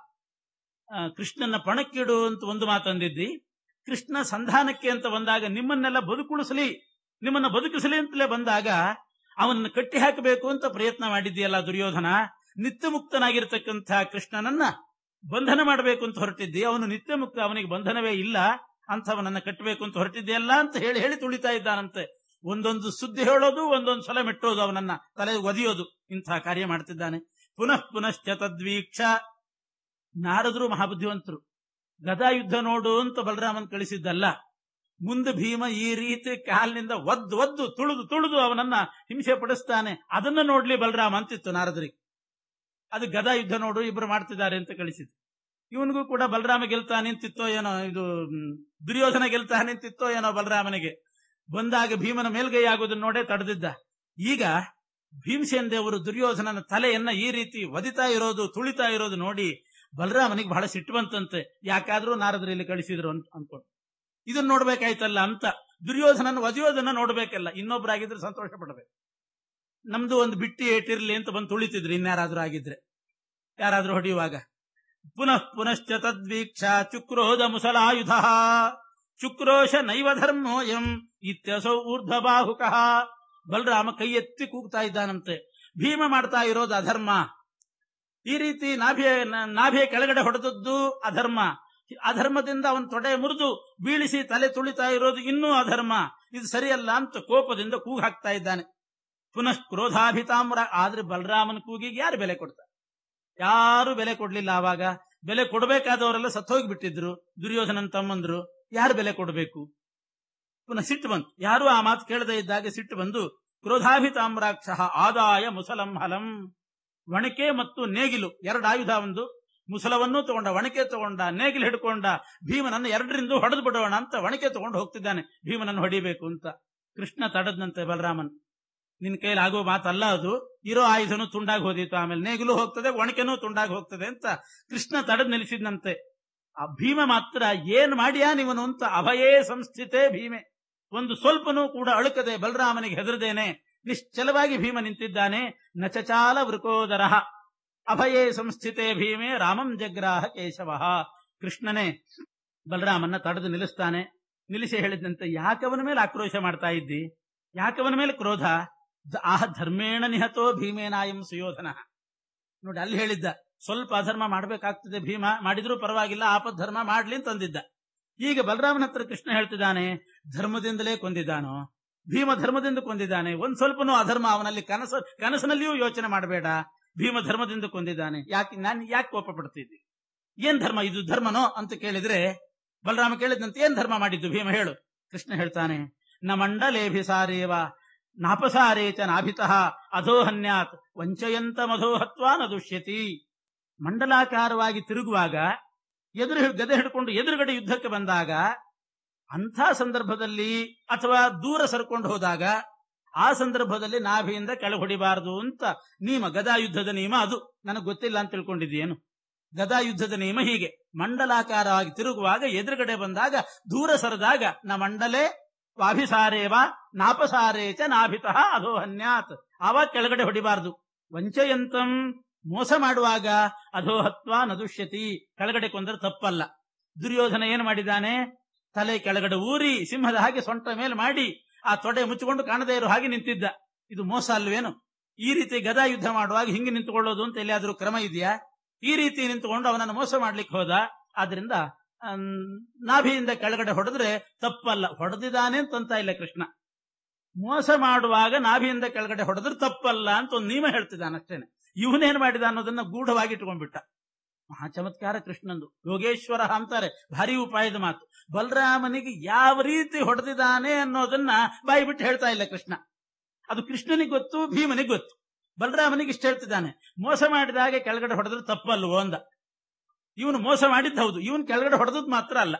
Speaker 1: ಕೃಷ್ಣನ ಪಣಕ್ಕಿಡು ಅಂತ ಒಂದು ಮಾತಂದಿದ್ದಿ ಕೃಷ್ಣ ಸಂಧಾನಕ್ಕೆ ಅಂತ ಬಂದಾಗ ನಿಮ್ಮನ್ನೆಲ್ಲ ಬದುಕುಳಿಸಲಿ ನಿಮ್ಮನ್ನ ಬದುಕಿಸಲಿ ಅಂತಲೇ ಬಂದಾಗ ಅವನನ್ನು ಕಟ್ಟಿ ಹಾಕಬೇಕು ಅಂತ ಪ್ರಯತ್ನ ಮಾಡಿದ್ದೀಯಲ್ಲ ದುರ್ಯೋಧನ ನಿತ್ಯ ಮುಕ್ತನಾಗಿರ್ತಕ್ಕಂಥ ಕೃಷ್ಣನನ್ನ ಬಂಧನ ಮಾಡಬೇಕು ಅಂತ ಹೊರಟಿದ್ದಿ ಅವನು ನಿತ್ಯ ಮುಕ್ತ ಅವನಿಗೆ ಬಂಧನವೇ ಇಲ್ಲ ಅಂಥವನನ್ನ ಕಟ್ಟಬೇಕು ಅಂತ ಹೊರಟಿದ್ಯಲ್ಲ ಅಂತ ಹೇಳಿ ಹೇಳಿ ತುಳಿತಾ ಇದ್ದಾನಂತೆ ಒಂದೊಂದು ಸುದ್ದಿ ಹೇಳೋದು ಒಂದೊಂದು ಸಲ ಮೆಟ್ಟೋದು ಅವನನ್ನ ತಲೆ ಒದಿಯೋದು ಇಂಥ ಕಾರ್ಯ ಮಾಡ್ತಿದ್ದಾನೆ ಪುನಃ ಪುನಶ್ಚ ತದ್ವೀಕ್ಷ ನಾರದರು ಮಹಾಬುದ್ಧಿವಂತರು ಗದಾ ಯುದ್ಧ ನೋಡು ಅಂತ ಬಲರಾಮನ್ ಕಳಿಸಿದ್ದಲ್ಲ ಮುಂದೆ ಭೀಮ ಈ ರೀತಿ ಕಾಲಿನಿಂದ ಒದ್ದು ಒದ್ದು ತುಳಿದು ತುಳಿದು ಅವನನ್ನ ಹಿಂಸೆ ಪಡಿಸ್ತಾನೆ ಅದನ್ನ ನೋಡ್ಲಿ ಬಲರಾಮ ಅಂತಿತ್ತು ನಾರದರಿಗೆ ಅದು ಗದಾ ಯುದ್ಧ ನೋಡು ಇಬ್ರು ಮಾಡ್ತಿದ್ದಾರೆ ಅಂತ ಕಳಿಸಿದ್ರು ಇವನಿಗೂ ಕೂಡ ಬಲರಾಮ ಗೆಲ್ತಾ ನಿಂತಿತ್ತೋ ಏನೋ ಇದು ಮ್, ದುರ್ಯೋಧನ ಗೆಲ್ತಾ ನಿಂತಿತ್ತೋ ಏನೋ ಬಲರಾಮನಿಗೆ ಬಂದಾಗ ಭೀಮನ ಮೇಲ್ಗೈ ಆಗೋದನ್ನ ನೋಡೇ ತಡೆದಿದ್ದ ಈಗ ಭೀಮಸೇನ ದೇವರು ದುರ್ಯೋಧನನ ತಲೆಯನ್ನ ಈ ರೀತಿ ಒದಿತಾ ಇರೋದು ತುಳಿತಾ ಇರೋದು ನೋಡಿ ಬಲರಾಮನಿಗೆ ಬಹಳ ಸಿಟ್ಟು ಬಂತಂತೆ ಯಾಕಾದ್ರೂ ನಾರದ್ರು ಇಲ್ಲಿ ಕಳಿಸಿದ್ರು ಅಂತ ಅನ್ಕೊಂಡು ಇದನ್ನ ನೋಡ್ಬೇಕಾಯ್ತಲ್ಲ ಅಂತ ದುರ್ಯೋಧನನ ಒದಿಯೋದನ್ನ ನೋಡ್ಬೇಕಲ್ಲ ಇನ್ನೊಬ್ರಾಗಿದ್ರೆ ಸಂತೋಷ ಪಡಬೇಕು ನಮ್ದು ಒಂದು ಬಿಟ್ಟಿ ಏಟಿರ್ಲಿ ಅಂತ ಬಂದು ತುಳಿತಿದ್ರು ಇನ್ಯಾರಾದ್ರೂ ಆಗಿದ್ರೆ ಯಾರಾದ್ರೂ ಹೊಡೆಯುವಾಗ ಪುನಃ ಪುನಶ್ಚ ತದ್ವೀಕ್ಷ ಚುಕ್ರೋಧ ಮುಸಲಾಯುಧ ಶುಕ್ರೋಶ ನೈವ ಧರ್ಮೋಯಂ ಇತ್ಯಸೌ ಊರ್ಧ್ವ ಬಾಹುಕಃ ಬಲರಾಮ ಕೈ ಎತ್ತಿ ಕೂಗ್ತಾ ಇದ್ದಾನಂತೆ ಭೀಮ ಮಾಡ್ತಾ ಇರೋದು ಅಧರ್ಮ ಈ ರೀತಿ ನಾಭಿಯ ನಾಭಿಯ ಕೆಳಗಡೆ ಹೊಡೆದದ್ದು ಅಧರ್ಮ ಅಧರ್ಮದಿಂದ ಅವನ ತೊಡೆ ಮುರಿದು ಬೀಳಿಸಿ ತಲೆ ತುಳಿತಾ ಇರೋದು ಇನ್ನೂ ಅಧರ್ಮ ಇದು ಸರಿಯಲ್ಲ ಅಂತ ಕೋಪದಿಂದ ಕೂಗ್ ಹಾಕ್ತಾ ಇದ್ದಾನೆ ಪುನಃ ಕ್ರೋಧಾಭಿತಾಮ್ರ ಆದ್ರೆ ಬಲರಾಮನ ಕೂಗಿಗೆ ಯಾರು ಬೆಲೆ ಕೊಡ್ತಾರೆ ಯಾರು ಬೆಲೆ ಕೊಡ್ಲಿಲ್ಲ ಆವಾಗ ಬೆಲೆ ಕೊಡಬೇಕಾದವರೆಲ್ಲ ಸತ್ತೋಗ್ಬಿಟ್ಟಿದ್ರು ದುರ್ಯೋಧನನ್ ತಮ್ಮಂದ್ರು ಯಾರು ಬೆಲೆ ಕೊಡಬೇಕು ಪುನಃ ಸಿಟ್ಟು ಬಂತು ಯಾರು ಆ ಮಾತು ಕೇಳದೇ ಇದ್ದಾಗ ಸಿಟ್ಟು ಬಂದು ಕ್ರೋಧಾಭಿತಾಮ್ರಾಕ್ಷ ಆದಾಯ ಮುಸಲಂ ಹಲಂ ಒಣಕೆ ಮತ್ತು ನೇಗಿಲು ಎರಡು ಆಯುಧ ಒಂದು ಮುಸಲವನ್ನೂ ತಗೊಂಡ ಒಣಕೆ ತಗೊಂಡ ನೇಗಿಲು ಹಿಡ್ಕೊಂಡ ಭೀಮನನ್ನು ಎರಡರಿಂದ ಹೊಡೆದು ಬಿಡೋಣ ಅಂತ ಒಣಕೆ ತಗೊಂಡು ಹೋಗ್ತಿದ್ದಾನೆ ಭೀಮನನ್ನು ಹೊಡಿಬೇಕು ಅಂತ ಕೃಷ್ಣ ತಡದ್ನಂತೆ ಬಲರಾಮನ್ ನಿನ್ ಕೈಲಿ ಆಗೋ ಮಾತಲ್ಲ ಅದು ಇರೋ ಆಯುಧನು ತುಂಡಾಗಿ ಹೋದಿತ್ತು ಆಮೇಲೆ ನೇಗಿಲು ಹೋಗ್ತದೆ ಒಣಕೆನೂ ತುಂಡಾಗಿ ಹೋಗ್ತದೆ ಅಂತ ಕೃಷ್ಣ ತಡೆದ್ ನಿಲ್ಲಿಸಿದ್ನಂತೆ ಆ ಭೀಮ ಮಾತ್ರ ಏನ್ ಮಾಡಿಯಾ ನೀವನು ಅಂತ ಅಭಯೇ ಸಂಸ್ಥಿತೆ ಭೀಮೆ ಒಂದು ಸ್ವಲ್ಪನೂ ಕೂಡ ಅಳುಕದೆ ಬಲರಾಮನಿಗೆ ಹೆದರದೇನೆ ನಿಶ್ಚಲವಾಗಿ ಭೀಮ ನಿಂತಿದ್ದಾನೆ ನಚಚಾಲ ವೃಕೋದರ ಅಭಯೇ ಸಂಸ್ಥಿತೆ ಭೀಮೆ ರಾಮಂ ಜಗ್ರಾಹ ಕೇಶವ ಕೃಷ್ಣನೇ ಬಲರಾಮನ್ನ ತಡೆದು ನಿಲ್ಲಿಸ್ತಾನೆ ನಿಲ್ಲಿಸಿ ಹೇಳಿದಂತೆ ಯಾಕವನ ಮೇಲೆ ಆಕ್ರೋಶ ಮಾಡ್ತಾ ಇದ್ದಿ ಯಾಕವನ ಮೇಲೆ ಕ್ರೋಧ ದ- ಆಹ ಧರ್ಮೇಣ ನಿಹತೋ ಭೀಮೇನಾಯಂ ಸುಯೋಧನ ನೋಡಿ ಅಲ್ಲಿ ಹೇಳಿದ್ದ ಸ್ವಲ್ಪ ಅಧರ್ಮ ಮಾಡ್ಬೇಕಾಗ್ತದೆ ಭೀಮ ಮಾಡಿದ್ರೂ ಪರವಾಗಿಲ್ಲ ಆಪದ್ ಧರ್ಮ ಮಾಡ್ಲಿ ಅಂತಂದಿದ್ದ ಈಗ ಬಲರಾಮನ ಹತ್ರ ಕೃಷ್ಣ ಹೇಳ್ತಿದ್ದಾನೆ ಧರ್ಮದಿಂದಲೇ ಕೊಂದಿದ್ದಾನೋ ಭೀಮ ಧರ್ಮದಿಂದ ಕೊಂದಿದ್ದಾನೆ ಒಂದ್ ಸ್ವಲ್ಪನೂ ಅಧರ್ಮ ಅವನಲ್ಲಿ ಕನಸ ಕನಸಿನಲ್ಲಿಯೂ ಯೋಚನೆ ಮಾಡಬೇಡ ಭೀಮ ಧರ್ಮದಿಂದ ಕೊಂದಿದ್ದಾನೆ ಯಾಕೆ ನಾನು ಯಾಕೆ ಕೋಪ ಪಡ್ತಿದ್ದಿ ಏನ್ ಧರ್ಮ ಇದು ಧರ್ಮನೋ ಅಂತ ಕೇಳಿದ್ರೆ ಬಲರಾಮ ಕೇಳಿದಂತೆ ಏನ್ ಧರ್ಮ ಮಾಡಿದ್ದು ಭೀಮ ಹೇಳು ಕೃಷ್ಣ ಹೇಳ್ತಾನೆ ನ ಮಂಡಲೇಭಿಸಾರೇವ ನಾಪಸಾರೇ ಚ ನಾಭಿತಃ ಅಧೋಹನ್ಯಾತ್ ವಂಚಯಂತ ಮಧೋಹತ್ವಾ ನ ದುಷ್ಯತಿ ಮಂಡಲಾಕಾರವಾಗಿ ತಿರುಗುವಾಗ ಎದುರು ಹಿಡ್- ಗದೆ ಹಿಡ್ಕೊಂಡು ಎದುರುಗಡೆ ಯುದ್ಧಕ್ಕೆ ಬಂದಾಗ ಅಂಥ ಸಂದರ್ಭದಲ್ಲಿ ಅಥವಾ ದೂರ ಸರ್ಕೊಂಡು ಹೋದಾಗ ಆ ಸಂದರ್ಭದಲ್ಲಿ ನಾಭಿಯಿಂದ ಕೆಳ ಹೊಡಿಬಾರದು ಅಂತ ನಿಯಮ ಗದಾ ಯುದ್ಧದ ನಿಯಮ ಅದು ನನಗೆ ಗೊತ್ತಿಲ್ಲ ಅಂತ ತಿಳ್ಕೊಂಡಿದ್ದೀಯೇನು ಗದಾ ಯುದ್ಧದ ನಿಯಮ ಹೀಗೆ ಮಂಡಲಾಕಾರವಾಗಿ ತಿರುಗುವಾಗ ಎದುರುಗಡೆ ಬಂದಾಗ ದೂರ ಸರಿದಾಗ ನ ಮಂಡಲೆ ವಾಭಿಸಾರೇವ ನಾಪಸಾರೇ ಚ ನಾಭಿತಃ ಅಧೋಹನ್ಯಾತ್ ಆವಾಗ ಕೆಳಗಡೆ ಹೊಡಿಬಾರದು ವಂಚಯಂತಂ ಮೋಸ ಮಾಡುವಾಗ ಅಧೋಹತ್ವ ನದುಷ್ಯತಿ ಕೆಳಗಡೆ ಕೊಂದರೆ ತಪ್ಪಲ್ಲ ದುರ್ಯೋಧನ ಏನು ಮಾಡಿದ್ದಾನೆ ತಲೆ ಕೆಳಗಡೆ ಊರಿ ಸಿಂಹದ ಹಾಗೆ ಸೊಂಟ ಮೇಲೆ ಮಾಡಿ ಆ ತೊಡೆ ಮುಚ್ಚಿಕೊಂಡು ಕಾಣದೇ ಇರೋ ಹಾಗೆ ನಿಂತಿದ್ದ ಇದು ಮೋಸ ಅಲ್ವೇನು ಈ ರೀತಿ ಗದಾ ಯುದ್ಧ ಮಾಡುವಾಗ ಹಿಂಗೆ ನಿಂತುಕೊಳ್ಳೋದು ಅಂತ ಎಲ್ಲಿಯಾದ್ರೂ ಕ್ರಮ ಇದೆಯಾ ಈ ರೀತಿ ನಿಂತುಕೊಂಡು ಅವನನ್ನು ಮೋಸ ಮಾಡ್ಲಿಕ್ಕೆ ಹೋದ ಆದ್ರಿಂದ ಅಮ್, ನಾಭಿಯಿಂದ ಕೆಳಗಡೆ ಹೊಡೆದ್ರೆ ತಪ್ಪಲ್ಲ ಹೊಡೆದಿದ್ದಾನೆ ಅಂತಂತ ಇಲ್ಲ ಕೃಷ್ಣ ಮೋಸ ಮಾಡುವಾಗ ನಾಭಿಯಿಂದ ಕೆಳಗಡೆ ಹೊಡೆದ್ರೆ ತಪ್ಪಲ್ಲ ಅಂತ ಒಂದು ನಿಯಮ ಹೇಳ್ತಿದ್ದಾನೆ ಅಷ್ಟೇನೆ ಇವನೇನ್ ಮಾಡಿದ ಅನ್ನೋದನ್ನ ಗೂಢವಾಗಿ ಇಟ್ಕೊಂಡ್ಬಿಟ್ಟ ಮಹಾ ಚಮತ್ಕಾರ ಕೃಷ್ಣಂದು ಯೋಗೇಶ್ವರ ಅಂತಾರೆ ಭಾರಿ ಉಪಾಯದ ಮಾತು ಬಲರಾಮನಿಗೆ ಯಾವ ರೀತಿ ಹೊಡೆದಿದ್ದಾನೆ ಅನ್ನೋದನ್ನ ಬಾಯಿ ಬಿಟ್ಟು ಹೇಳ್ತಾ ಇಲ್ಲ ಕೃಷ್ಣ ಅದು ಕೃಷ್ಣನಿಗೆ ಗೊತ್ತು ಭೀಮನಿಗೆ ಗೊತ್ತು ಬಲರಾಮನಿಗೆ ಇಷ್ಟ ಹೇಳ್ತಿದ್ದಾನೆ ಮೋಸ ಮಾಡಿದಾಗ ಕೆಳಗಡೆ ಹೊಡೆದ್ರೆ ತಪ್ಪಲ್ವೋ ಅಂದ ಇವನು ಮೋಸ ಮಾಡಿದ್ದು ಹೌದು ಇವನು ಕೆಳಗಡೆ ಹೊಡೆದದ್ ಮಾತ್ರ ಅಲ್ಲ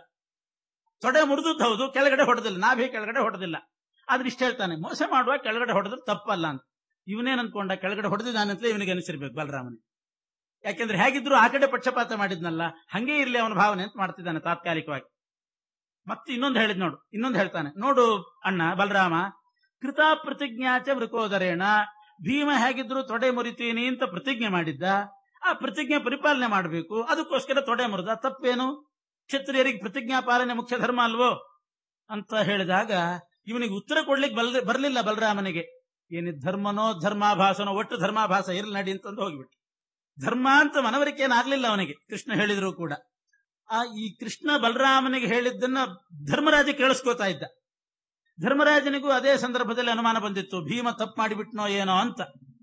Speaker 1: ತೊಡೆ ಮುರಿದದ್ದು ಹೌದು ಕೆಳಗಡೆ ಹೊಡೆದಿಲ್ಲ ನಾಭಿ ಕೆಳಗಡೆ ಹೊಡೆದಿಲ್ಲ ಆದ್ರೆ ಇಷ್ಟ ಹೇಳ್ತಾನೆ ಮೋಸ ಮಾಡುವಾಗ ಕೆಳಗಡೆ ಹೊಡೆದ್ರೆ ತಪ್ಪಲ್ಲ ಅಂತ ಇವನೇನ್ ಅನ್ಕೊಂಡ ಕೆಳಗಡೆ ಹೊಡೆದಿದ್ದಾನೆ ಅಂತಲೇ ಇವನಿಗೆ ಅನಿಸಿರ್ಬೇಕು ಬಲರಾಮನಿಗೆ ಯಾಕೆಂದ್ರೆ ಹೇಗಿದ್ರು ಆ ಕಡೆ ಪಕ್ಷಪಾತ ಮಾಡಿದ್ನಲ್ಲ ಹಂಗೆ ಇರ್ಲಿ ಅವನ ಭಾವನೆ ಅಂತ ಮಾಡ್ತಿದ್ದಾನೆ ತಾತ್ಕಾಲಿಕವಾಗಿ ಮತ್ತೆ ಇನ್ನೊಂದು ಹೇಳಿದ್ ನೋಡು ಇನ್ನೊಂದು ಹೇಳ್ತಾನೆ ನೋಡು ಅಣ್ಣ ಬಲರಾಮ ಕೃತ ಪ್ರತಿಜ್ಞಾಚ ವೃಕೋದರೇಣ ಭೀಮ ಹೇಗಿದ್ರು ತೊಡೆ ಮುರಿತೀನಿ ಅಂತ ಪ್ರತಿಜ್ಞೆ ಮಾಡಿದ್ದ ಆ ಪ್ರತಿಜ್ಞೆ ಪರಿಪಾಲನೆ ಮಾಡಬೇಕು ಅದಕ್ಕೋಸ್ಕರ ತೊಡೆ ಮುರಿದ ತಪ್ಪೇನು ಕ್ಷತ್ರಿಯರಿಗೆ ಪ್ರತಿಜ್ಞಾ ಪಾಲನೆ ಮುಖ್ಯ ಧರ್ಮ ಅಲ್ವೋ ಅಂತ ಹೇಳಿದಾಗ ಇವನಿಗೆ ಉತ್ತರ ಕೊಡ್ಲಿಕ್ಕೆ ಬಲ್ ಬರ್ಲಿಲ್ಲ ಬಲರಾಮನಿಗೆ ಏನಿದ್ ಧರ್ಮನೋ ಧರ್ಮಾಭಾಸನೋ ಒಟ್ಟು ಧರ್ಮಾಭಾಸ ಇರ್ಲಿ ನಡಿ ಅಂತಂದು ಹೋಗ್ಬಿಟ್ಟು ಧರ್ಮ ಅಂತ ಮನವರಿಕೆ ಏನಾಗ್ಲಿಲ್ಲ ಅವನಿಗೆ ಕೃಷ್ಣ ಹೇಳಿದ್ರು ಕೂಡ ಆ ಈ ಕೃಷ್ಣ ಬಲರಾಮನಿಗೆ ಹೇಳಿದ್ದನ್ನ ಧರ್ಮರಾಜ ಕೇಳಿಸ್ಕೋತಾ ಇದ್ದ ಧರ್ಮರಾಜನಿಗೂ ಅದೇ ಸಂದರ್ಭದಲ್ಲಿ ಅನುಮಾನ ಬಂದಿತ್ತು ಭೀಮ ತಪ್ಪು ಮಾಡಿಬಿಟ್ನೋ ಏನೋ ಅಂತ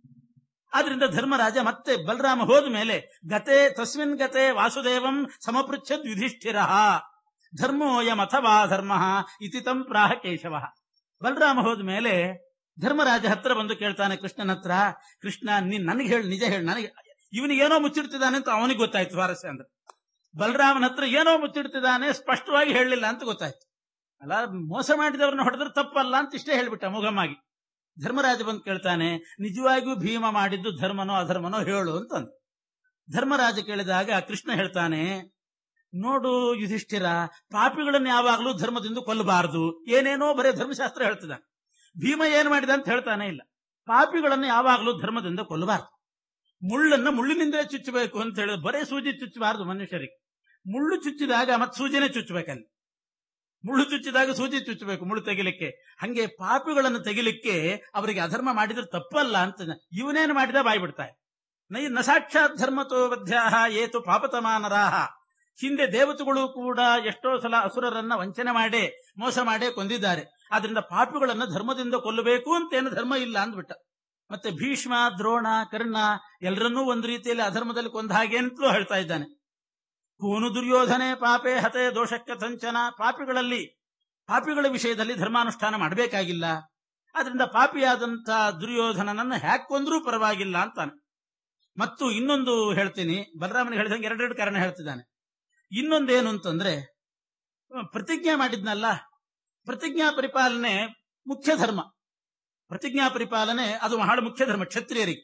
Speaker 1: ಆದ್ರಿಂದ ಧರ್ಮರಾಜ ಮತ್ತೆ ಬಲರಾಮ ಹೋದ ಮೇಲೆ ಗತೆ ತಸ್ಮಿನ್ ಗತೆ ವಾಸುದೇವಂ ಸಮಪೃಚ್ಛದ್ ಯುಧಿಷ್ಠಿರ ಧರ್ಮೋಯಂ ಅಥವಾ ಧರ್ಮ ಇತಿ ತಂ ಪ್ರಾಹ ಕೇಶವ ಬಲರಾಮ ಹೋದ ಮೇಲೆ ಧರ್ಮರಾಜ ಹತ್ರ ಬಂದು ಕೇಳ್ತಾನೆ ಕೃಷ್ಣನ ಹತ್ರ ಕೃಷ್ಣ ನೀನ್ ನನಗೆ ಹೇಳಿ ನಿಜ ಹೇಳಿ ನನಗೆ ಇವನಿಗೆ ಏನೋ ಮುಚ್ಚಿಡ್ತಿದ್ದಾನೆ ಅಂತ ಅವನಿಗೆ ಗೊತ್ತಾಯ್ತು ಸ್ವಾರಸ್ಯ ಅಂದ್ರೆ ಬಲರಾಮನ ಹತ್ರ ಏನೋ ಮುಚ್ಚಿಡ್ತಿದ್ದಾನೆ ಸ್ಪಷ್ಟವಾಗಿ ಹೇಳಲಿಲ್ಲ ಅಂತ ಗೊತ್ತಾಯ್ತು ಅಲ್ಲ ಮೋಸ ಮಾಡಿದವ್ರನ್ನ ಹೊಡೆದ್ರೆ ತಪ್ಪಲ್ಲ ಅಂತ ಇಷ್ಟೇ ಹೇಳ್ಬಿಟ್ಟ ಮುಖಮಾಗಿ ಧರ್ಮರಾಜ ಬಂದು ಕೇಳ್ತಾನೆ ನಿಜವಾಗಿಯೂ ಭೀಮ ಮಾಡಿದ್ದು ಧರ್ಮನೋ ಅಧರ್ಮನೋ ಹೇಳು ಅಂತಂದ ಧರ್ಮರಾಜ ಕೇಳಿದಾಗ ಕೃಷ್ಣ ಹೇಳ್ತಾನೆ ನೋಡು ಯುಧಿಷ್ಠಿರ ಪಾಪಿಗಳನ್ನ ಯಾವಾಗಲೂ ಧರ್ಮದಿಂದ ಕೊಲ್ಲಬಾರದು ಏನೇನೋ ಬರೇ ಧರ್ಮಶಾಸ್ತ್ರ ಹೇಳ್ತಿದ್ದಾನೆ ಭೀಮ ಏನ್ ಮಾಡಿದ ಅಂತ ಹೇಳ್ತಾನೆ ಇಲ್ಲ ಪಾಪಿಗಳನ್ನ ಯಾವಾಗಲೂ ಧರ್ಮದಿಂದ ಕೊಲ್ಲಬಾರದು ಮುಳ್ಳನ್ನ ಮುಳ್ಳಿನಿಂದಲೇ ಚುಚ್ಚಬೇಕು ಅಂತ ಹೇಳಿದ್ರೆ ಬರೇ ಸೂಜಿ ಚುಚ್ಚಬಾರದು ಮನುಷ್ಯರಿಗೆ ಮುಳ್ಳು ಚುಚ್ಚಿದಾಗ ಮತ್ತೆ ಸೂಜಿನೇ ಚುಚ್ಚಬೇಕಲ್ಲಿ ಮುಳ್ಳು ಚುಚ್ಚಿದಾಗ ಸೂಜಿ ಚುಚ್ಚಬೇಕು ಮುಳ್ಳು ತೆಗಿಲಿಕ್ಕೆ ಹಂಗೆ ಪಾಪಿಗಳನ್ನು ತೆಗಿಲಿಕ್ಕೆ ಅವರಿಗೆ ಅಧರ್ಮ ಮಾಡಿದ್ರೆ ತಪ್ಪಲ್ಲ ಅಂತ ಇವನೇನು ಮಾಡಿದ ಬಾಯಿ ಬಿಡ್ತಾರೆ ನೈ ನ ಸಾಕ್ಷಾತ್ ಧರ್ಮತೋ ಬದ್ಧಾಹ ಏತು ಪಾಪತಮಾನರಾಹ ಹಿಂದೆ ದೇವತೆಗಳು ಕೂಡ ಎಷ್ಟೋ ಸಲ ಅಸುರರನ್ನ ವಂಚನೆ ಮಾಡೇ ಮೋಸ ಮಾಡೇ ಕೊಂದಿದ್ದಾರೆ ಆದ್ರಿಂದ ಪಾಪಿಗಳನ್ನ ಧರ್ಮದಿಂದ ಕೊಲ್ಲಬೇಕು ಅಂತೇನು ಧರ್ಮ ಇಲ್ಲ ಅಂದ್ಬಿಟ್ಟ ಮತ್ತೆ ಭೀಷ್ಮ ದ್ರೋಣ ಕರ್ಣ ಎಲ್ಲರನ್ನೂ ಒಂದು ರೀತಿಯಲ್ಲಿ ಅಧರ್ಮದಲ್ಲಿ ಕೊಂದ ಹಾಗೆ ಅಂತಲೂ ಹೇಳ್ತಾ ಇದ್ದಾನೆ ಕೂನು ದುರ್ಯೋಧನೆ ಪಾಪೆ ಹತೆ ದೋಷಕ್ಕೆ ಸಂಚನ ಪಾಪಿಗಳಲ್ಲಿ ಪಾಪಿಗಳ ವಿಷಯದಲ್ಲಿ ಧರ್ಮಾನುಷ್ಠಾನ ಮಾಡಬೇಕಾಗಿಲ್ಲ ಆದ್ರಿಂದ ಪಾಪಿಯಾದಂತ ದುರ್ಯೋಧನನನ್ನ ಹ್ಯಾಕೊಂದ್ರೂ ಪರವಾಗಿಲ್ಲ ಅಂತಾನೆ ಮತ್ತು ಇನ್ನೊಂದು ಹೇಳ್ತೀನಿ ಬಲರಾಮನಿಗೆ ಹೇಳಿದಂಗೆ ಎರಡೆರಡು ಕಾರಣ ಹೇಳ್ತಿದ್ದಾನೆ ಇನ್ನೊಂದೇನು ಅಂತಂದ್ರೆ ಪ್ರತಿಜ್ಞೆ ಮಾಡಿದ್ನಲ್ಲ ಪ್ರತಿಜ್ಞಾ ಪರಿಪಾಲನೆ ಮುಖ್ಯ ಧರ್ಮ ಪ್ರತಿಜ್ಞಾ ಪರಿಪಾಲನೆ ಅದು ಬಹಳ ಮುಖ್ಯ ಧರ್ಮ ಕ್ಷತ್ರಿಯರಿಗೆ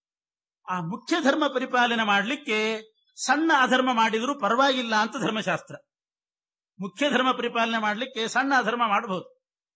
Speaker 1: ಆ ಮುಖ್ಯ ಧರ್ಮ ಪರಿಪಾಲನೆ ಮಾಡಲಿಕ್ಕೆ ಸಣ್ಣ ಅಧರ್ಮ ಮಾಡಿದರೂ ಪರವಾಗಿಲ್ಲ ಅಂತ ಧರ್ಮಶಾಸ್ತ್ರ ಮುಖ್ಯ ಧರ್ಮ ಪರಿಪಾಲನೆ ಮಾಡಲಿಕ್ಕೆ ಸಣ್ಣ ಅಧರ್ಮ ಮಾಡಬಹುದು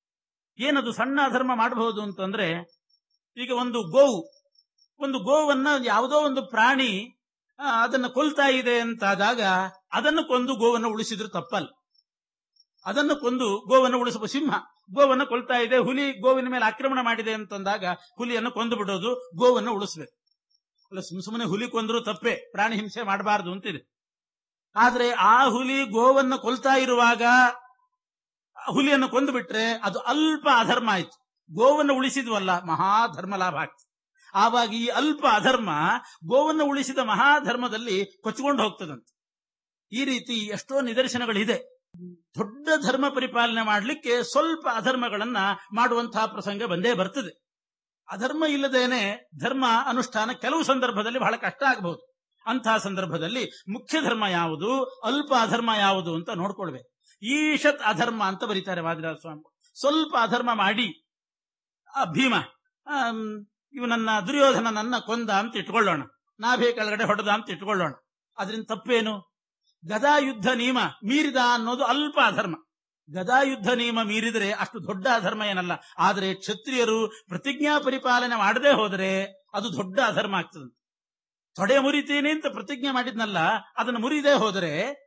Speaker 1: ಏನದು ಸಣ್ಣ ಅಧರ್ಮ ಮಾಡಬಹುದು ಅಂತಂದ್ರೆ ಈಗ ಒಂದು ಗೋವು ಒಂದು ಗೋವನ್ನ ಯಾವುದೋ ಒಂದು ಪ್ರಾಣಿ ಆ, ಅದನ್ನ ಕೊಲ್ತಾ ಇದೆ ಅಂತಾದಾಗ ಅದನ್ನು ಕೊಂದು ಗೋವನ್ನು ಉಳಿಸಿದ್ರು ತಪ್ಪಲ್ಲ ಅದನ್ನು ಕೊಂದು ಗೋವನ್ನು ಉಳಿಸುವ ಸಿಂಹ ಗೋವನ್ನು ಕೊಲ್ತಾ ಇದೆ ಹುಲಿ ಗೋವಿನ ಮೇಲೆ ಆಕ್ರಮಣ ಮಾಡಿದೆ ಅಂತಂದಾಗ ಹುಲಿಯನ್ನು ಕೊಂದು ಬಿಡೋದು ಗೋವನ್ನು ಉಳಿಸ್ಬೇಕು ಅಲ್ಲ ಸುಮ್ ಸುಮ್ಮನೆ ಹುಲಿ ಕೊಂದ್ರು ತಪ್ಪೆ ಪ್ರಾಣಿ ಹಿಂಸೆ ಮಾಡಬಾರದು ಅಂತಿದೆ ಆದ್ರೆ ಆ ಹುಲಿ ಗೋವನ್ನು ಕೊಲ್ತಾ ಇರುವಾಗ ಆ ಹುಲಿಯನ್ನು ಕೊಂದು ಬಿಟ್ರೆ ಅದು ಅಲ್ಪ ಅಧರ್ಮ ಆಯ್ತು ಗೋವನ್ನು ಉಳಿಸಿದ್ವಲ್ಲ ಮಹಾಧರ್ಮ ಲಾಭ ಆಗ್ತದೆ ಆವಾಗ ಈ ಅಲ್ಪ ಅಧರ್ಮ ಗೋವನ್ನು ಉಳಿಸಿದ ಮಹಾಧರ್ಮದಲ್ಲಿ ಕೊಚ್ಚಿಕೊಂಡು ಹೋಗ್ತದಂತೆ ಈ ರೀತಿ ಎಷ್ಟೋ ನಿದರ್ಶನಗಳಿದೆ ದೊಡ್ಡ ಧರ್ಮ ಪರಿಪಾಲನೆ ಮಾಡಲಿಕ್ಕೆ ಸ್ವಲ್ಪ ಅಧರ್ಮಗಳನ್ನ ಮಾಡುವಂತಹ ಪ್ರಸಂಗ ಬಂದೇ ಬರ್ತದೆ ಅಧರ್ಮ ಇಲ್ಲದೇನೆ ಧರ್ಮ ಅನುಷ್ಠಾನ ಕೆಲವು ಸಂದರ್ಭದಲ್ಲಿ ಬಹಳ ಕಷ್ಟ ಆಗಬಹುದು ಅಂತಹ ಸಂದರ್ಭದಲ್ಲಿ ಮುಖ್ಯ ಧರ್ಮ ಯಾವುದು ಅಲ್ಪ ಅಧರ್ಮ ಯಾವುದು ಅಂತ ನೋಡ್ಕೊಳ್ಬೇಕು ಈಶತ್ ಅಧರ್ಮ ಅಂತ ಬರೀತಾರೆ ವಾದಿರಾಜ ಸ್ವಾಮಿ ಸ್ವಲ್ಪ ಅಧರ್ಮ ಮಾಡಿ ಆ ಭೀಮ ಆಮ್, ಇವನನ್ನ ದುರ್ಯೋಧನನನ್ನ ಕೊಂದ ಅಂತ ಇಟ್ಕೊಳ್ಳೋಣ ನಾಭೇ ಕೆಳಗಡೆ ಹೊಡೆದ ಅಂತ ಇಟ್ಕೊಳ್ಳೋಣ ಅದರಿಂದ ತಪ್ಪೇನು ಗದಾ ಯುದ್ಧ ನಿಯಮ ಮೀರಿದ ಅನ್ನೋದು ಅಲ್ಪ ಅಧರ್ಮ ಗದಾ ಯುದ್ಧ ನಿಯಮ ಮೀರಿದರೆ ಅಷ್ಟು ದೊಡ್ಡ ಅಧರ್ಮ ಏನಲ್ಲ ಆದರೆ ಕ್ಷತ್ರಿಯರು ಪ್ರತಿಜ್ಞಾ ಪರಿಪಾಲನೆ ಮಾಡದೆ ಹೋದರೆ ಅದು ದೊಡ್ಡ ಅಧರ್ಮ ಆಗ್ತದೆ ತೊಡೆ ಮುರಿತೀನಿ ಅಂತ ಪ್ರತಿಜ್ಞೆ ಮಾಡಿದ್ನಲ್ಲ ಅದನ್ನು ಮುರಿದೇ ಹೋದರೆ